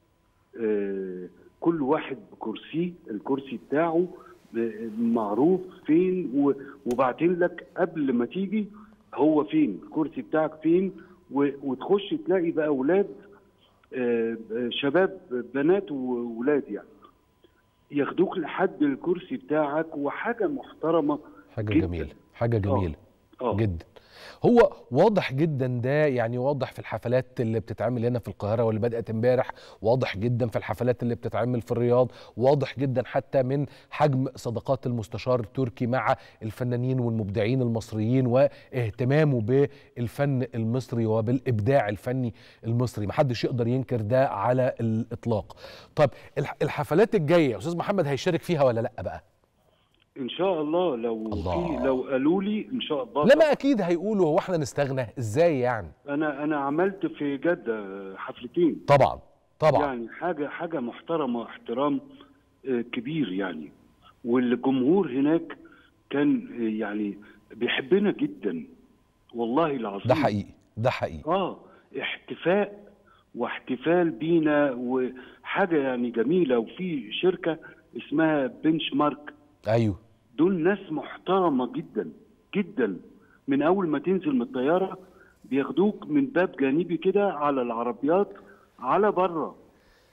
آه كل واحد بكرسيه الكرسي بتاعه آه، معروف فين و- وبعتين لك قبل ما تيجي هو فين الكرسي بتاعك فين و- وتخش تلاقي بقى اولاد آه، آه، شباب بنات وولاد يعني ياخدوك لحد الكرسي بتاعك وحاجه محترمه حاجه جداً. جميله حاجه جميله آه. جدا هو واضح جدا ده يعني واضح في الحفلات اللي بتتعمل هنا في القاهره واللي بدات امبارح واضح جدا في الحفلات اللي بتتعمل في الرياض واضح جدا حتى من حجم صداقات المستشار التركي مع الفنانين والمبدعين المصريين واهتمامه بالفن المصري وبالابداع الفني المصري محدش يقدر ينكر ده على الاطلاق طب الح- الحفلات الجايه استاذ محمد هيشارك فيها ولا لا بقى ان شاء الله لو الله. في لو قالوا لي ان شاء الله لما اكيد هيقولوا هو احنا نستغنى ازاي يعني انا انا عملت في جده حفلتين طبعا طبعا يعني حاجه حاجه محترمه احترام آه، كبير يعني والجمهور هناك كان آه، يعني بيحبنا جدا والله العظيم ده حقيقي ده حقيقي اه احتفاء واحتفال بينا وحاجه يعني جميله وفي شركه اسمها بنش مارك ايوه دول ناس محترمه جدا جدا من اول ما تنزل من الطياره بياخدوك من باب جانبي كده على العربيات على بره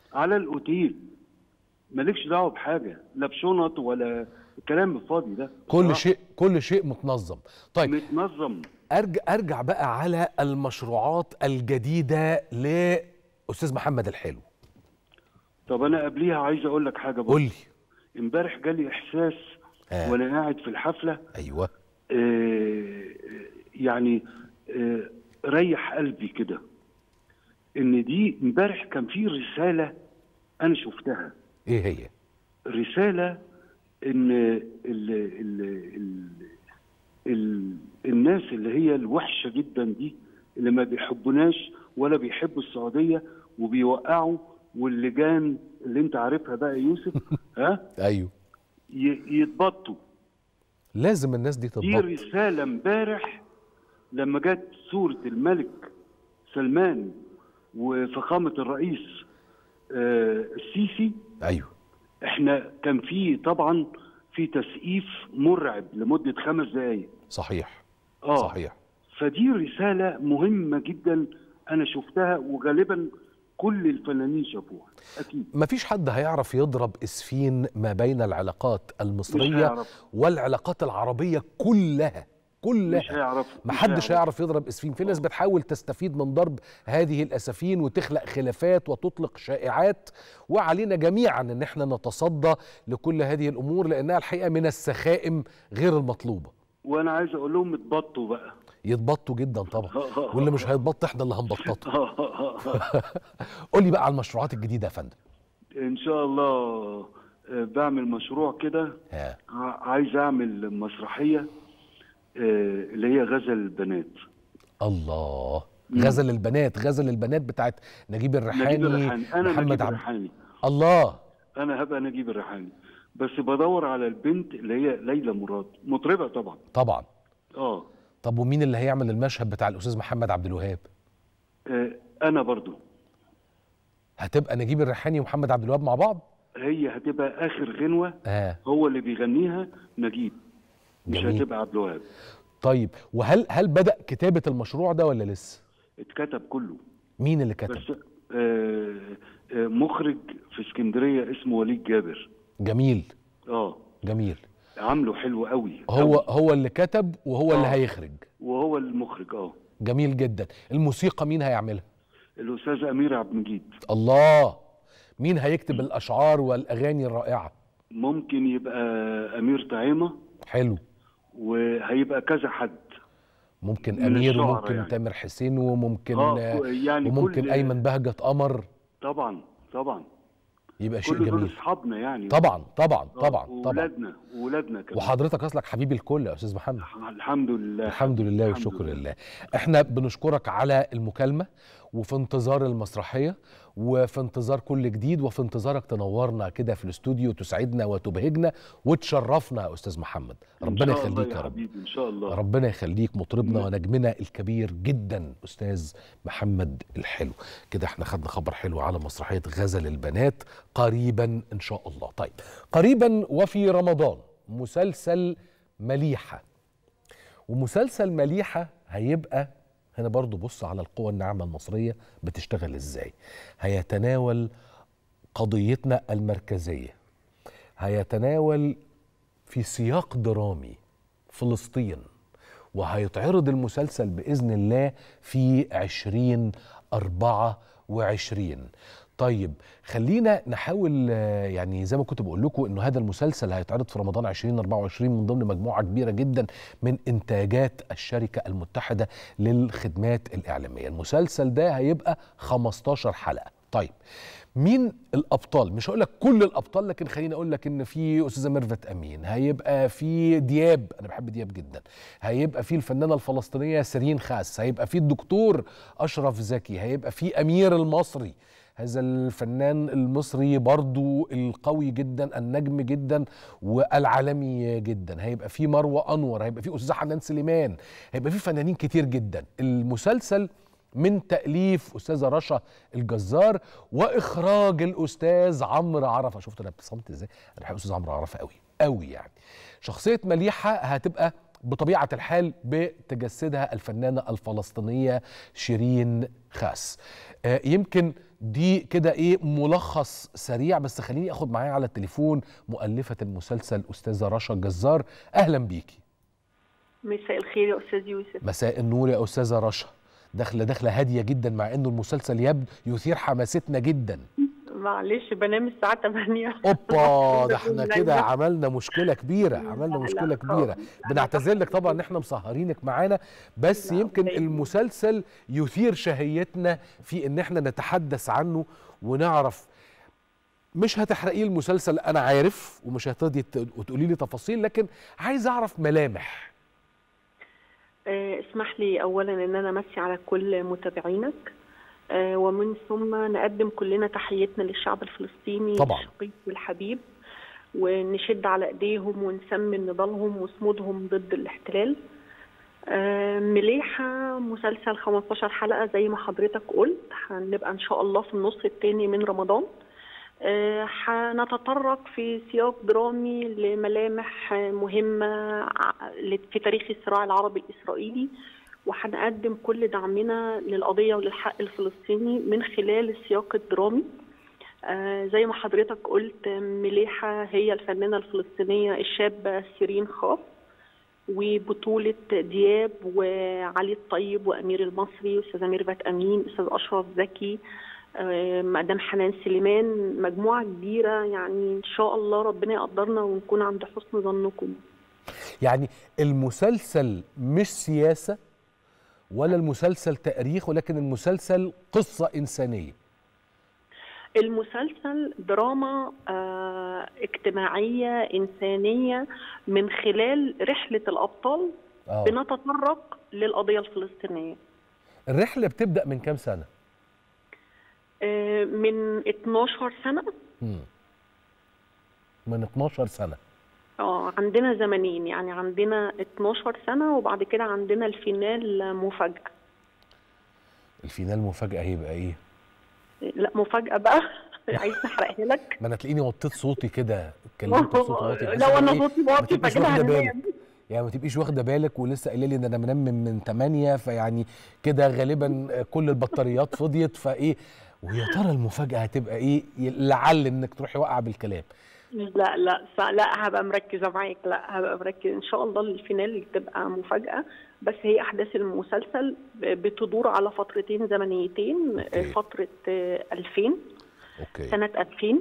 على الاوتيل مالكش دعوه بحاجه لا بشنط ولا الكلام الفاضي ده كل بصراحة. شيء كل شيء متنظم طيب متنظم ارجع ارجع بقى على المشروعات الجديده لاستاذ محمد الحلو طب انا قبليها عايز اقول لك حاجه برضه قول لي امبارح جالي احساس آه. وانا قاعد في الحفله ايوه آه، يعني آه، ريح قلبي كده ان دي امبارح كان في رساله انا شفتها ايه هي رساله ان ال ال ال ال الناس اللي هي الوحشه جدا دي اللي ما بيحبوناش ولا بيحبوا السعوديه وبيوقعوا واللجان اللي انت عارفها بقى يا يوسف ها ايوه ي- يتبطوا لازم الناس دي دي تتبط رسالة امبارح لما جت صورة الملك سلمان وفخامة الرئيس آه، السيسي ايوه احنا كان في طبعا في تسقيف مرعب لمدة خمس دقايق صحيح اه صحيح فدي رسالة مهمة جدا أنا شفتها وغالبا كل الفنانين شافوها أكيد مفيش حد هيعرف يضرب اسفين ما بين العلاقات مش المصريه هيعرف والعلاقات العربيه كلها كلها مش هيعرف مش محدش هيعرف يضرب اسفين في ناس بتحاول تستفيد من ضرب هذه الاسفين وتخلق خلافات وتطلق شائعات وعلينا جميعا ان احنا نتصدى لكل هذه الامور لانها الحقيقه من السخائم غير المطلوبه وأنا عايز أقول لهم اتبطوا بقى يتبطوا جدا طبعا واللي مش هيتبط احنا اللي هنبططه قول لي بقى على المشروعات الجديده يا فندم ان شاء الله آه، بعمل مشروع كده ها. ع- عايز اعمل مسرحيه آه، اللي هي غزل البنات الله غزل البنات غزل البنات بتاعت نجيب الريحاني نجيب الريحاني انا محمد نجيب عبد الريحاني الله انا هبقى نجيب الريحاني بس بدور على البنت اللي هي ليلى مراد مطربه طبعا طبعا اه طب ومين اللي هيعمل المشهد بتاع الاستاذ محمد عبد الوهاب آه، انا برضو هتبقى نجيب الريحاني ومحمد عبد الوهاب مع بعض هي هتبقى اخر غنوه اه هو اللي بيغنيها نجيب مش جميل. هتبقى عبد الوهاب طيب وهل هل بدا كتابه المشروع ده ولا لسه اتكتب كله مين اللي كتب بس آه، آه، مخرج في اسكندريه اسمه وليد جابر جميل اه جميل عامله حلو قوي هو هو اللي كتب وهو اللي آه. هيخرج وهو المخرج اه جميل جدا الموسيقى مين هيعملها الاستاذ امير عبد المجيد الله مين هيكتب الاشعار والاغاني الرائعه ممكن يبقى امير طعيمه حلو وهيبقى كذا حد ممكن من امير الشعراء وممكن يعني. تامر حسين وممكن آه، آه يعني وممكن كل- ايمن بهجت قمر طبعا طبعا يبقى شيء كل دول جميل اصحابنا يعني طبعا طبعا آه، طبعا طبعا وولادنا وولادنا كمان وحضرتك اصلك حبيب الكل يا استاذ محمد الحمد لله الحمد لله الحمد والشكر لله احنا بنشكرك على المكالمه وفي انتظار المسرحيه وفي انتظار كل جديد وفي انتظارك تنورنا كده في الاستوديو تسعدنا وتبهجنا وتشرفنا يا استاذ محمد إن ربنا شاء الله يخليك يا رب حبيبي ان شاء الله ربنا يخليك مطربنا ونجمنا الكبير جدا استاذ محمد الحلو كده احنا خدنا خبر حلو على مسرحيه غزل البنات قريبا ان شاء الله طيب قريبا وفي رمضان مسلسل مليحه ومسلسل مليحه هيبقى هنا برضو بص على القوى الناعمه المصريه بتشتغل ازاي هيتناول قضيتنا المركزيه هيتناول في سياق درامي فلسطين وهيتعرض المسلسل بإذن الله في عشرين أربعة وعشرين طيب خلينا نحاول آه، يعني زي ما كنت بقول لكم انه هذا المسلسل هيتعرض في رمضان 2024 من ضمن مجموعه كبيره جدا من انتاجات الشركه المتحده للخدمات الاعلاميه المسلسل ده هيبقى 15 حلقه طيب مين الابطال مش هقول لك كل الابطال لكن خليني اقول لك ان في استاذه ميرفت امين هيبقى في دياب انا بحب دياب جدا هيبقى في الفنانه الفلسطينيه سيرين خاس هيبقى في الدكتور اشرف زكي هيبقى في امير المصري هذا الفنان المصري برضو القوي جدا النجم جدا والعالمي جدا هيبقى في مروه انور هيبقى في استاذه حنان سليمان هيبقى في فنانين كتير جدا المسلسل من تأليف أستاذة رشا الجزار وإخراج الأستاذ عمرو عرفة شفت أنا ابتسمت إزاي أنا بحب أستاذ عمرو عرفة قوي قوي يعني شخصية مليحة هتبقى بطبيعه الحال بتجسدها الفنانه الفلسطينيه شيرين خاس آه، يمكن دي كده ايه ملخص سريع بس خليني اخد معايا على التليفون مؤلفه المسلسل استاذه رشا الجزار اهلا بيكي مساء الخير يا استاذ يوسف مساء النور يا استاذه رشا داخله داخله هاديه جدا مع انه المسلسل يبدو يثير حماستنا جدا معلش بنام الساعه 8 اوبا ده احنا كده عملنا مشكله كبيره عملنا مشكله كبيره بنعتذر لك طبعا ان احنا مسهرينك معانا بس يمكن المسلسل يثير شهيتنا في ان احنا نتحدث عنه ونعرف مش هتحرقيه المسلسل انا عارف ومش هتقضي وتقولي لي تفاصيل لكن عايز اعرف ملامح آه، اسمح لي اولا ان انا امسي على كل متابعينك آه، ومن ثم نقدم كلنا تحيتنا للشعب الفلسطيني طبعاً. الشقيق والحبيب ونشد على ايديهم ونسمن نضالهم وصمودهم ضد الاحتلال آه، مليحة مسلسل 15 حلقة زي ما حضرتك قلت هنبقى ان شاء الله في النص التاني من رمضان آه، هنتطرق في سياق درامي لملامح آه، مهمة ع- في تاريخ الصراع العربي الإسرائيلي وهنقدم كل دعمنا للقضية وللحق الفلسطيني من خلال السياق الدرامي آه، زي ما حضرتك قلت مليحة هي الفنانة الفلسطينية الشابة سيرين خاف وبطولة دياب وعلي الطيب وأمير المصري وأستاذة ميرفت أمين أستاذ أشرف زكي آه، مدام حنان سليمان مجموعة كبيرة يعني إن شاء الله ربنا يقدرنا ونكون عند حسن ظنكم يعني المسلسل مش سياسه ولا المسلسل تاريخ ولكن المسلسل قصه انسانيه المسلسل دراما آه، اجتماعية إنسانية من خلال رحلة الأبطال آه. بنتطرق للقضية الفلسطينية الرحله بتبدا من كام سنه آه، من 12 سنة مم. من 12 سنه اه عندنا زمنين يعني عندنا 12 سنة وبعد كده عندنا الفينال مفاجأة الفينال مفاجاه هيبقى ايه لا مفاجأة بقى عايز احرقها لك ما انا تلاقيني وطيت صوتي كده اتكلمت بصوت واطي بحيث لو إن انا إيه، صوتي ما واطي تبقيش فكده واخده بالك هننام يعني ما تبقيش واخده بالك ولسه قايله لي ان انا منام من من 8 فيعني كده غالبا كل البطاريات فضيت فايه ويا ترى المفاجاه هتبقى ايه لعل انك تروحي واقعه بالكلام لا لا س- لا هبقى مركزة معاك لا هبقى مركزة إن شاء الله الفينال تبقى مفاجأة بس هي أحداث المسلسل ب- بتدور على فترتين زمنيتين أوكي. فترة آه، 2000 اوكي سنة 2000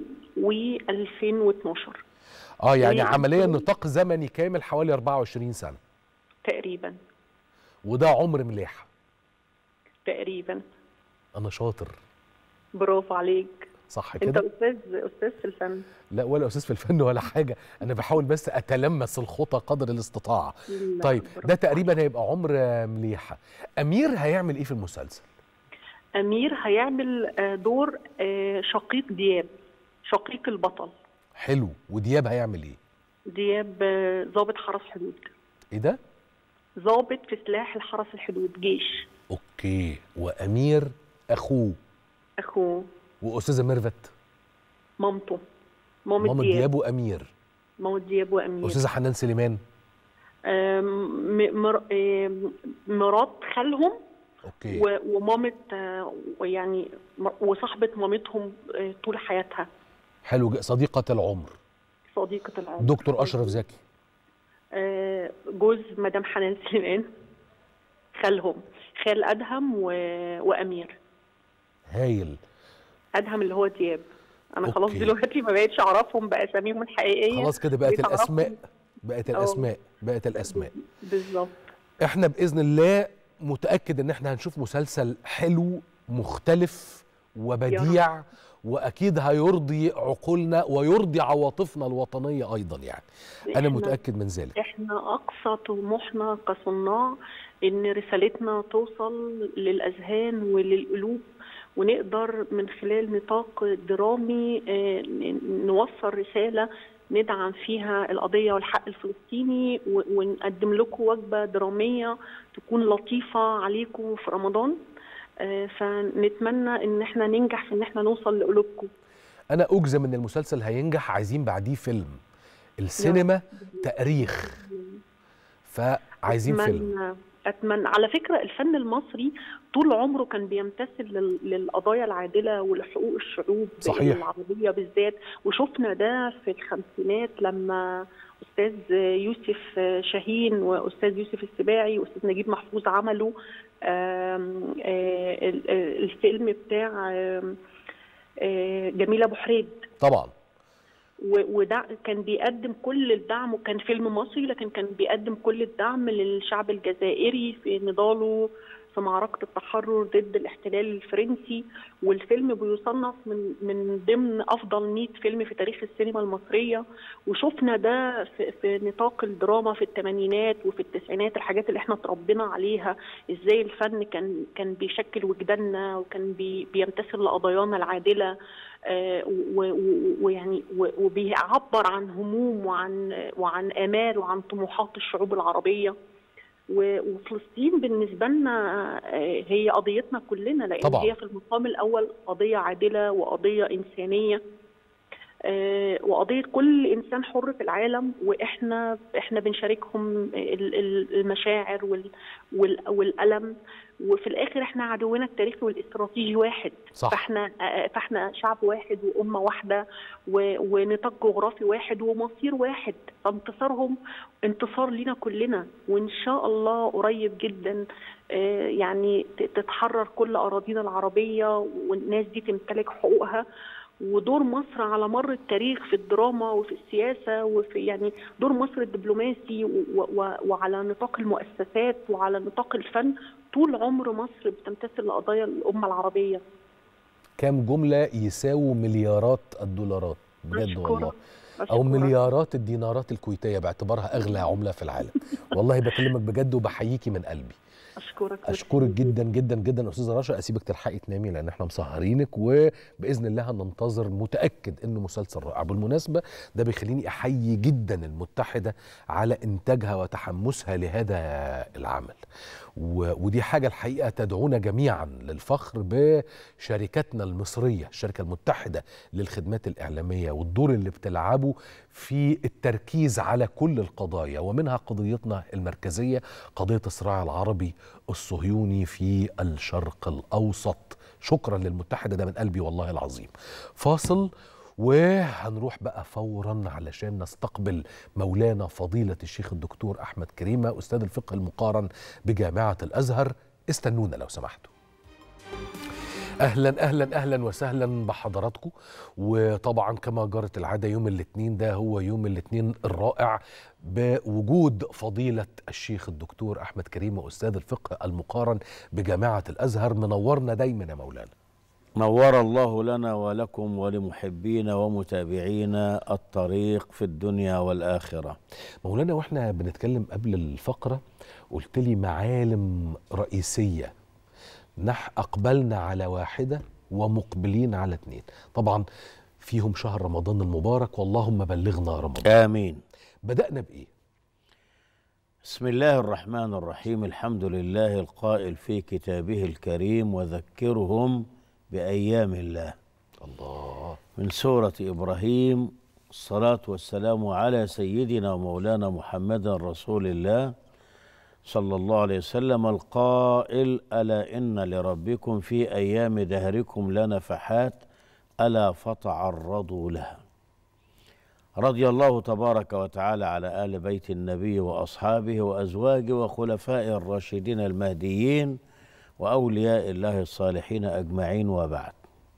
و2012 اه يعني هي عمليا نطاق زمني كامل حوالي 24 سنه تقريبا وده عمر مليحه تقريبا انا شاطر برافو عليك صح انت كده استاذ استاذ في الفن لا ولا استاذ في الفن ولا حاجه انا بحاول بس اتلمس الخطى قدر الاستطاعه لا، طيب برافو ده تقريبا هيبقى عمر مليحه امير هيعمل ايه في المسلسل امير هيعمل آه، دور آه، شقيق دياب شقيق البطل حلو ودياب هيعمل ايه دياب آه، ضابط حرس حدود ايه ده ضابط في سلاح الحرس الحدود جيش اوكي وامير اخوه اخوه واستاذه ميرفت مامته مامة ماما دياب دياب وامير مامة دياب وامير استاذه حنان سليمان آم، م- مر- آم، مرات خالهم اوكي و- ومامة آه، ويعني م- وصاحبة مامتهم آه، طول حياتها حلو ج- صديقه العمر صديقة العمر دكتور اشرف زكي آه، جوز مدام حنان سليمان خالهم خال ادهم و... وامير هايل ادهم اللي هو دياب انا خلاص أوكي. دلوقتي ما بقتش اعرفهم باساميهم الحقيقيه خلاص كده بقت بقيت أعرفهم. الاسماء بقت أه. الاسماء بقت الاسماء بالظبط احنا باذن الله متاكد ان احنا هنشوف مسلسل حلو مختلف وبديع واكيد هيرضي عقولنا ويرضي عواطفنا الوطنيه ايضا يعني انا إحنا- متاكد من ذلك احنا اقصى طموحنا كصناع ان رسالتنا توصل للاذهان وللقلوب ونقدر من خلال نطاق درامي آه، ن- نوصل رساله ندعم فيها القضيه والحق الفلسطيني و- ونقدم لكم وجبه دراميه تكون لطيفه عليكم في رمضان آه، فنتمنى ان احنا ننجح في ان احنا نوصل لقلوبكم انا اجزم ان المسلسل هينجح عايزين بعديه فيلم السينما تاريخ فعايزين فيلم أتمنى أتمنى على فكرة الفن المصري طول عمره كان بيمتثل لل- للقضايا العادلة ولحقوق الشعوب صحيح. العربية بالذات وشفنا ده في الخمسينات لما أستاذ يوسف شاهين وأستاذ يوسف السباعي وأستاذ نجيب محفوظ عملوا آم، آه، ال- ال- الفيلم بتاع آم، آه، جميلة أبو حريد طبعا و- وده كان بيقدم كل الدعم وكان فيلم مصري لكن كان بيقدم كل الدعم للشعب الجزائري في نضاله في معركة التحرر ضد الاحتلال الفرنسي والفيلم بيصنف من من ضمن أفضل 100 فيلم في تاريخ السينما المصرية وشفنا ده في, في نطاق الدراما في الثمانينات وفي التسعينات الحاجات اللي احنا اتربينا عليها ازاي الفن كان كان بيشكل وجداننا وكان بي بيمتثل لقضايانا العادلة آه، و- و- ويعني و- وبيعبر عن هموم وعن وعن آمال وعن طموحات الشعوب العربية و- وفلسطين بالنسبة لنا آه، هي قضيتنا كلنا لأن طبعاً. هي في المقام الأول قضية عادلة وقضية إنسانية آه، وقضية كل إنسان حر في العالم وإحنا إحنا بنشاركهم ال- ال- المشاعر وال- وال- والألم وفي الآخر إحنا عدونا التاريخي والاستراتيجي واحد صح. فإحنا آه، فإحنا شعب واحد وأمة واحدة و- ونطاق جغرافي واحد ومصير واحد فانتصارهم انتصار لينا كلنا وإن شاء الله قريب جدا آه، يعني ت- تتحرر كل أراضينا العربية والناس دي تمتلك حقوقها ودور مصر على مر التاريخ في الدراما وفي السياسة وفي يعني دور مصر الدبلوماسي و و وعلى نطاق المؤسسات وعلى نطاق الفن طول عمر مصر بتمتثل لقضايا الأمة العربية كام جملة يساووا مليارات الدولارات بجد أشكرك. والله او أشكرك. مليارات الدينارات الكويتيه باعتبارها اغلى عمله في العالم والله بكلمك بجد وبحييكي من قلبي أشكرك اشكرك جدا جدا جدا استاذه رشا اسيبك تلحقي تنامي لان احنا مسهرينك وباذن الله هننتظر متاكد انه مسلسل رائع بالمناسبه ده بيخليني احيي جدا المتحده على انتاجها وتحمسها لهذا العمل و- ودي حاجه الحقيقه تدعونا جميعا للفخر بشركتنا المصريه الشركه المتحده للخدمات الاعلاميه والدور اللي بتلعبه في التركيز على كل القضايا ومنها قضيتنا المركزيه قضيه الصراع العربي الصهيوني في الشرق الاوسط شكرا للمتحده ده من قلبي والله العظيم فاصل وهنروح بقى فورا علشان نستقبل مولانا فضيلة الشيخ الدكتور أحمد كريمة أستاذ الفقه المقارن بجامعة الأزهر استنونا لو سمحتوا اهلا اهلا اهلا وسهلا بحضراتكم وطبعا كما جرت العاده يوم الاثنين ده هو يوم الاثنين الرائع بوجود فضيله الشيخ الدكتور احمد كريم استاذ الفقه المقارن بجامعه الازهر منورنا دايما يا مولانا نور الله لنا ولكم ولمحبين ومتابعين الطريق في الدنيا والآخرة مولانا واحنا بنتكلم قبل الفقره قلت لي معالم رئيسيه نح اقبلنا على واحده ومقبلين على اثنين طبعا فيهم شهر رمضان المبارك واللهم بلغنا رمضان آمين بدانا بايه بسم الله الرحمن الرحيم الحمد لله القائل في كتابه الكريم وذكرهم بأيام الله الله من سورة إبراهيم الصلاة والسلام على سيدنا ومولانا محمد رسول الله صلى الله عليه وسلم القائل ألا إن لربكم في أيام دهركم لنفحات ألا فتعرضوا لها رضي الله تبارك وتعالى على آل بيت النبي وأصحابه وأزواجه وخلفاء الراشدين المهديين وأولياء الله الصالحين أجمعين وبعد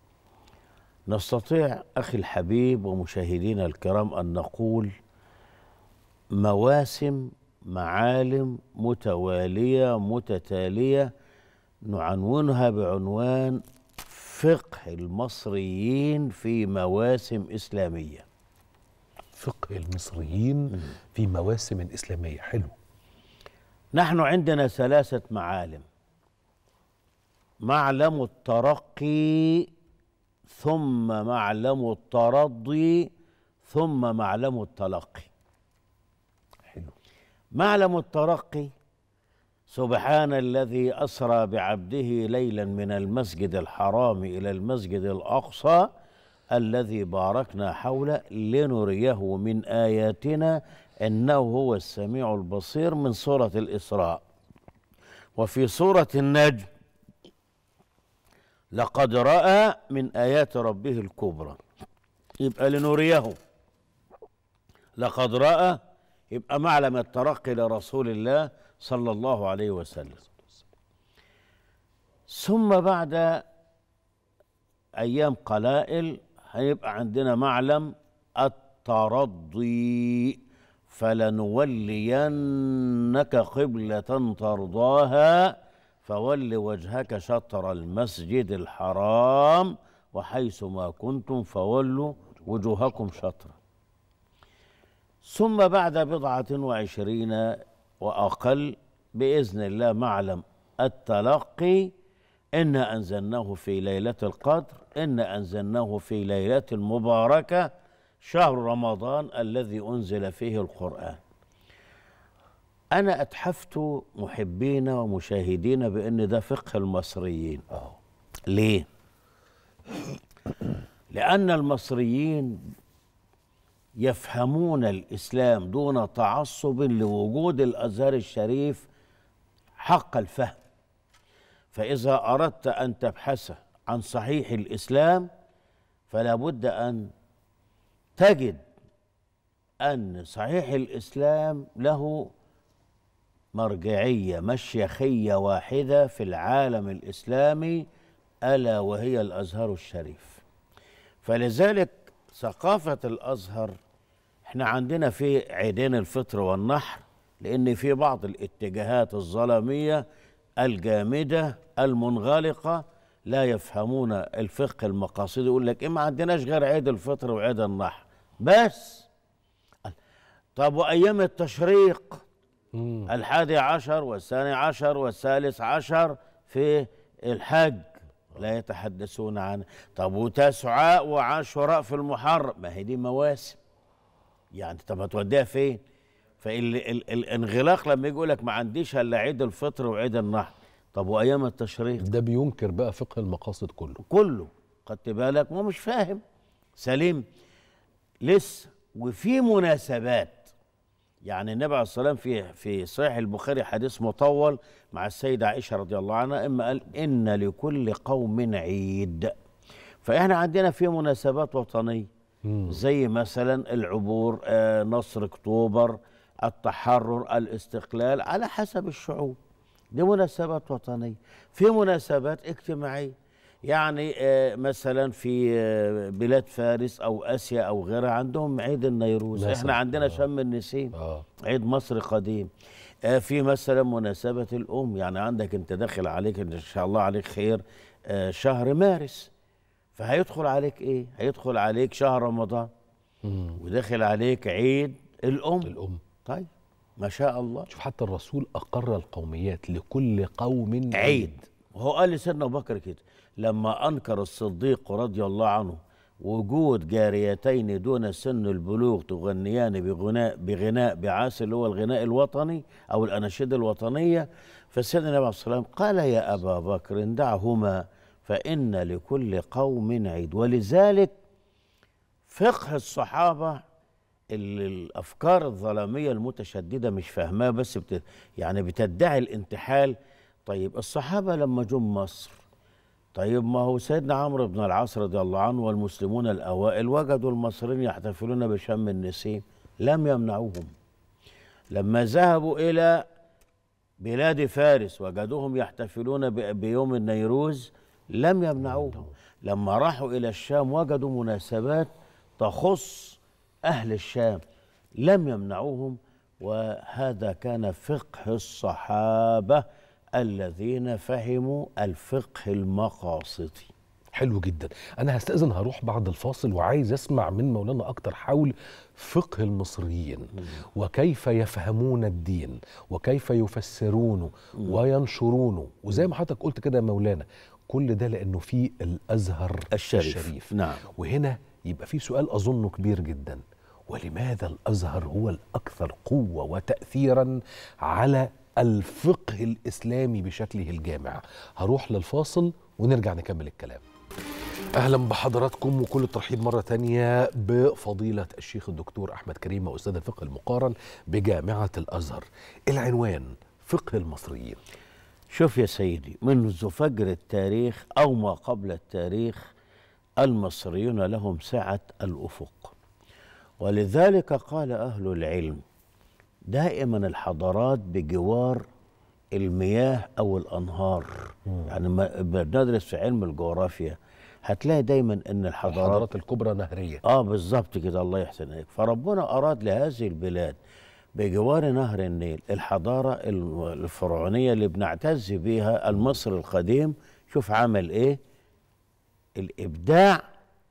نستطيع أخي الحبيب ومشاهدينا الكرام أن نقول مواسم معالم متوالية متتالية نعنونها بعنوان فقه المصريين في مواسم إسلامية فقه المصريين في مواسم إسلامية حلو نحن عندنا ثلاثة معالم معلم الترقي ثم معلم الترضي ثم معلم التلقي حلو معلم الترقي سبحان الذي اسرى بعبده ليلا من المسجد الحرام الى المسجد الاقصى الذي باركنا حوله لنريه من آياتنا إنه هو السميع البصير من سورة الإسراء وفي سورة النجم لقد رأى من آيات ربه الكبرى يبقى لنريه لقد رأى يبقى معلم الترقي لرسول الله صلى الله عليه وسلم ثم بعد أيام قلائل هيبقى عندنا معلم الترضي فلنولينك قبلة ترضاها فول وجهك شطر المسجد الحرام وحيث ما كنتم فولوا وجوهكم شطرا ثم بعد بضعة وعشرين وأقل بإذن الله معلم التلقي إنا أنزلناه في ليلة القدر إنا أنزلناه في ليلة مباركة شهر رمضان الذي أنزل فيه القرآن أنا أتحفت محبين ومشاهدين بأن ده فقه المصريين ليه؟ لأن المصريين يفهمون الإسلام دون تعصب لوجود الأزهر الشريف حق الفهم فإذا أردت أن تبحث عن صحيح الإسلام فلا بد أن تجد أن صحيح الإسلام له مرجعية مشيخية واحدة في العالم الإسلامي ألا وهي الأزهر الشريف فلذلك ثقافة الأزهر احنا عندنا في عيدين الفطر والنحر لأن في بعض الاتجاهات الظلامية الجامدة المنغلقة لا يفهمون الفقه المقاصدي يقول لك إيه ما عندناش غير عيد الفطر وعيد النحر بس طب وأيام التشريق الحادي عشر والثاني عشر والثالث عشر في الحج لا يتحدثون عنه طب وتسعاء وعاشوراء في المحرم ما هي دي مواسم يعني طب هتوديها فين فالانغلاق لما يجي يقول لك ما عنديش الا عيد الفطر وعيد النحر طب وايام التشريق ده بينكر بقى فقه المقاصد كله كله خدت بالك ما مش فاهم سليم لسه وفي مناسبات يعني النبي عليه الصلاه والسلام في في صحيح البخاري حديث مطول مع السيده عائشه رضي الله عنها اما قال ان لكل قوم عيد فاحنا عندنا في مناسبات وطنيه زي مثلا العبور آه نصر اكتوبر التحرر الاستقلال على حسب الشعوب دي مناسبات وطنيه في مناسبات اجتماعيه يعني آه مثلا في آه بلاد فارس او اسيا او غيرها عندهم عيد النيروز مثلاً. احنا عندنا آه. شم النسيم آه. عيد مصر قديم آه في مثلا مناسبة الأم يعني عندك أنت داخل عليك إن شاء الله عليك خير آه شهر مارس فهيدخل عليك إيه؟ هيدخل عليك شهر رمضان وداخل عليك عيد الأم الأم طيب ما شاء الله شوف حتى الرسول أقر القوميات لكل قوم عيد وهو قال لسيدنا أبو بكر كده لما أنكر الصديق رضي الله عنه وجود جاريتين دون سن البلوغ تغنيان بغناء بغناء بعاس اللي هو الغناء الوطني او الاناشيد الوطنيه فسيدنا النبي عليه الصلاه والسلام قال يا ابا بكر دعهما فان لكل قوم عيد ولذلك فقه الصحابه اللي الافكار الظلاميه المتشدده مش فاهماها بس بت يعني بتدعي الانتحال طيب الصحابه لما جم مصر طيب ما هو سيدنا عمرو بن العاص رضي الله عنه والمسلمون الاوائل وجدوا المصريين يحتفلون بشم النسيم لم يمنعوهم لما ذهبوا الى بلاد فارس وجدوهم يحتفلون ب- بيوم النيروز لم يمنعوهم لما راحوا الى الشام وجدوا مناسبات تخص اهل الشام لم يمنعوهم وهذا كان فقه الصحابه الذين فهموا الفقه المقاصدي حلو جدا انا هستاذن هروح بعد الفاصل وعايز اسمع من مولانا اكتر حول فقه المصريين وكيف يفهمون الدين وكيف يفسرونه وينشرونه وزي ما حضرتك قلت كده يا مولانا كل ده لانه في الازهر الشريف. الشريف نعم. وهنا يبقى في سؤال اظنه كبير جدا ولماذا الازهر هو الاكثر قوه وتاثيرا على الفقه الاسلامي بشكله الجامع هروح للفاصل ونرجع نكمل الكلام اهلا بحضراتكم وكل الترحيب مره تانية بفضيله الشيخ الدكتور احمد كريم استاذ الفقه المقارن بجامعه الازهر العنوان فقه المصريين شوف يا سيدي منذ فجر التاريخ أو ما قبل التاريخ المصريون لهم سعة الأفق ولذلك قال أهل العلم دائما الحضارات بجوار المياه أو الأنهار يعني ما بندرس في علم الجغرافيا هتلاقي دايما ان الحضارات الحضارات الكبرى نهريه اه بالظبط كده الله يحسن عليك فربنا اراد لهذه البلاد بجوار نهر النيل الحضاره الفرعونيه اللي بنعتز بيها المصري القديم شوف عمل ايه الابداع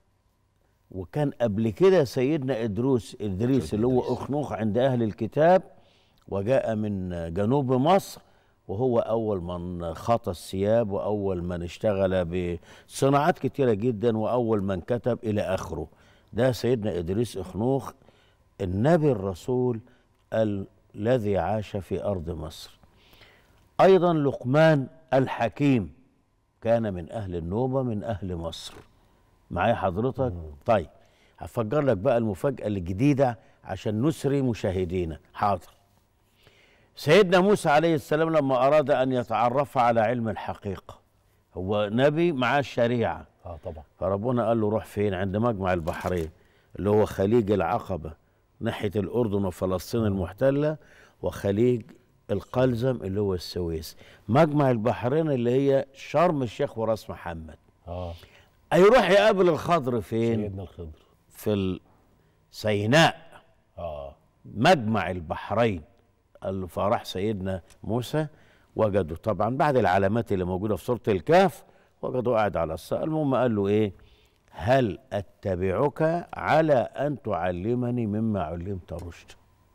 وكان قبل كده سيدنا ادروس ادريس اللي هو اخنوخ عند اهل الكتاب وجاء من جنوب مصر وهو اول من خاط الثياب واول من اشتغل بصناعات كتيره جدا واول من كتب الى اخره ده سيدنا ادريس اخنوخ النبي الرسول الذي عاش في ارض مصر ايضا لقمان الحكيم كان من اهل النوبه من اهل مصر معايا حضرتك طيب هفجر لك بقى المفاجاه الجديده عشان نسري مشاهدينا حاضر سيدنا موسى عليه السلام لما اراد ان يتعرف على علم الحقيقه هو نبي معاه الشريعه اه طبعا فربنا قال له روح فين عند مجمع البحرين اللي هو خليج العقبه ناحيه الاردن وفلسطين المحتله وخليج القلزم اللي هو السويس مجمع البحرين اللي هي شرم الشيخ وراس محمد اه هيروح يقابل الخضر فين سيدنا الخضر في سيناء اه مجمع البحرين قال له فراح سيدنا موسى وجدوا طبعا بعد العلامات اللي موجوده في سوره الكهف وجدوا قاعد على الصقر المهم قال له ايه هل اتبعك على ان تعلمني مما علمت رشد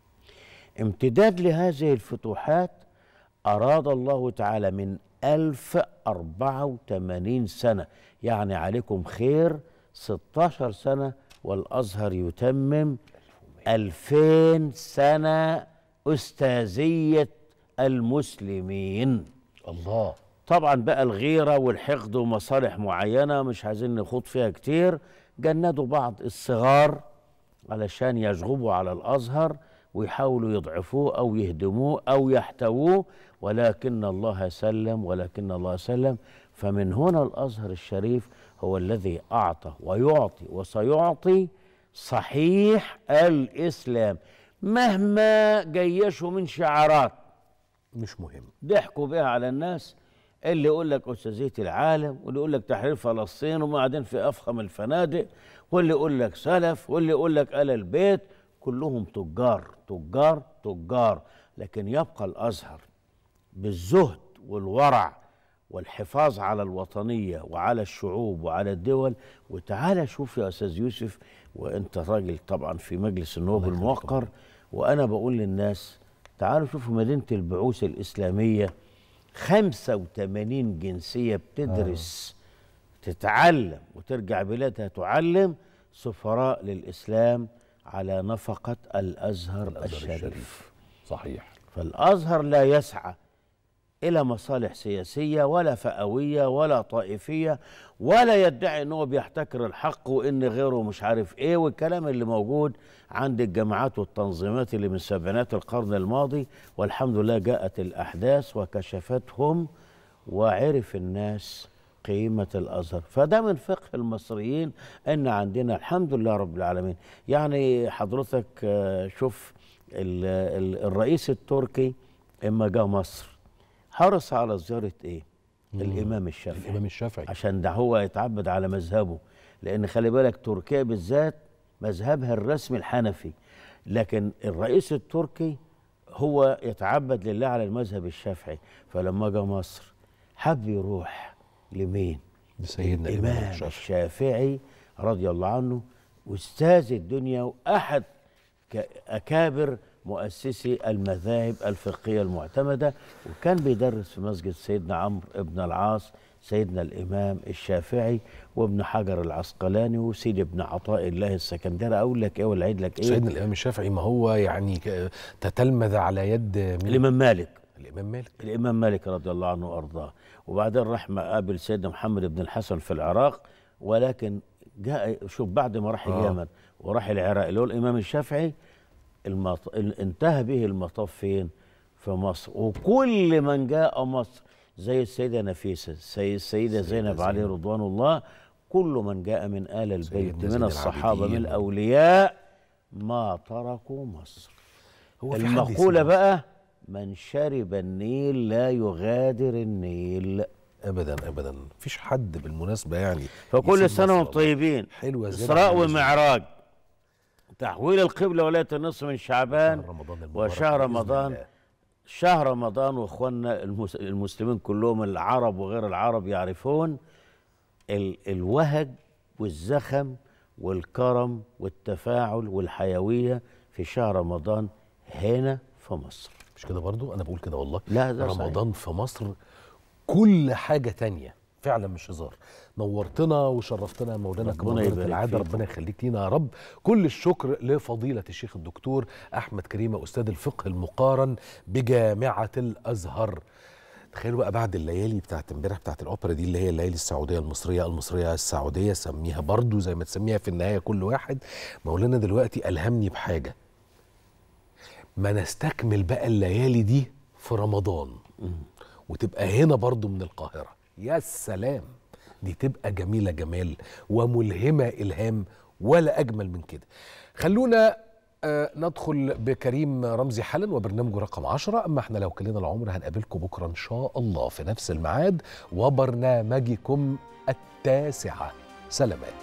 امتداد لهذه الفتوحات اراد الله تعالى من ألف أربعة وثمانين سنة يعني عليكم خير 16 سنة والأزهر يتمم ألفين سنة أستاذية المسلمين الله طبعا بقى الغيرة والحقد ومصالح معينة مش عايزين نخوض فيها كتير جندوا بعض الصغار علشان يشغبوا على الأزهر ويحاولوا يضعفوه أو يهدموه أو يحتووه ولكن الله سلم ولكن الله سلم فمن هنا الأزهر الشريف هو الذي أعطى ويعطي وسيعطي صحيح الإسلام مهما جيشوا من شعارات مش مهم ضحكوا بها على الناس اللي يقول لك أستاذية العالم واللي يقول لك تحرير فلسطين وبعدين في أفخم الفنادق واللي يقول لك سلف واللي يقول لك آل البيت كلهم تجار تجار تجار لكن يبقى الأزهر بالزهد والورع والحفاظ على الوطنية وعلى الشعوب وعلى الدول وتعالى شوف يا أستاذ يوسف وأنت راجل طبعا في مجلس النواب الموقر وأنا بقول للناس تعالوا شوفوا مدينة البعوث الإسلامية 85 جنسية بتدرس آه. تتعلم وترجع بلادها تعلم سفراء للإسلام على نفقة الأزهر, الأزهر الشريف. الشريف صحيح فالأزهر لا يسعى إلى مصالح سياسية ولا فئوية ولا طائفية ولا يدعي أنه بيحتكر الحق وإن غيره مش عارف إيه والكلام اللي موجود عند الجماعات والتنظيمات اللي من سبعينات القرن الماضي والحمد لله جاءت الأحداث وكشفتهم وعرف الناس قيمة الأزهر فده من فقه المصريين أن عندنا الحمد لله رب العالمين يعني حضرتك شوف الرئيس التركي اما جاء مصر حرص على زيارة ايه الامام الشافعي الامام الشافعي عشان ده هو يتعبد على مذهبه لان خلي بالك تركيا بالذات مذهبها الرسمي الحنفي لكن الرئيس التركي هو يتعبد لله على المذهب الشافعي فلما جاء مصر حب يروح لمين لسيدنا الامام الشافعي. الشافعي رضي الله عنه استاذ الدنيا واحد اكابر مؤسسي المذاهب الفقهيه المعتمده وكان بيدرس في مسجد سيدنا عمرو بن العاص سيدنا الامام الشافعي وابن حجر العسقلاني وسيد ابن عطاء الله السكندري اقول لك ايه ولا اعيد لك ايه سيدنا الامام الشافعي ما هو يعني تتلمذ على يد من الامام مالك الامام مالك الامام مالك رضي الله عنه وارضاه وبعدين راح قابل سيدنا محمد بن الحسن في العراق ولكن جاء شوف بعد ما راح آه. اليمن وراح العراق اللي هو الامام الشافعي المط... ال- انتهى به المطاف فين؟ في مصر وكل من جاء مصر زي السيده نفيسه زي السيده زينب عليه رضوان الله كل من جاء من ال البيت سيدنا زين من الصحابه من العابدين. الاولياء ما تركوا مصر هو في حد المقوله يسيب بقى من شرب النيل لا يغادر النيل ابدا ابدا مفيش حد بالمناسبه يعني فكل يسيب سنه مصر وانتم طيبين حلوه زي اسراء ومعراج تحويل القبله ولايه النصف من شعبان وشهر رمضان شهر رمضان واخواننا المس- المسلمين كلهم العرب وغير العرب يعرفون ال الوهج والزخم والكرم والتفاعل والحيويه في شهر رمضان هنا في مصر مش كده برضو انا بقول كده والله لا ده رمضان في مصر كل حاجه تانية فعلا مش هزار نورتنا وشرفتنا يا مولانا ربنا كما مرت يبارك العاده فيك. ربنا يخليك لينا يا رب كل الشكر لفضيله الشيخ الدكتور احمد كريمه استاذ الفقه المقارن بجامعه الازهر تخيلوا بقى بعد الليالي بتاعت امبارح بتاعت الاوبرا دي اللي هي الليالي السعوديه المصريه المصريه السعوديه سميها برضو زي ما تسميها في النهايه كل واحد مولانا دلوقتي الهمني بحاجه ما نستكمل بقى الليالي دي في رمضان وتبقى هنا برضو من القاهرة يا سلام دي تبقى جميلة جمال وملهمة إلهام ولا أجمل من كده خلونا آه ندخل بكريم رمزي حالا وبرنامجه رقم عشرة أما احنا لو كلنا العمر هنقابلكم بكرة إن شاء الله في نفس الميعاد وبرنامجكم التاسعة سلامات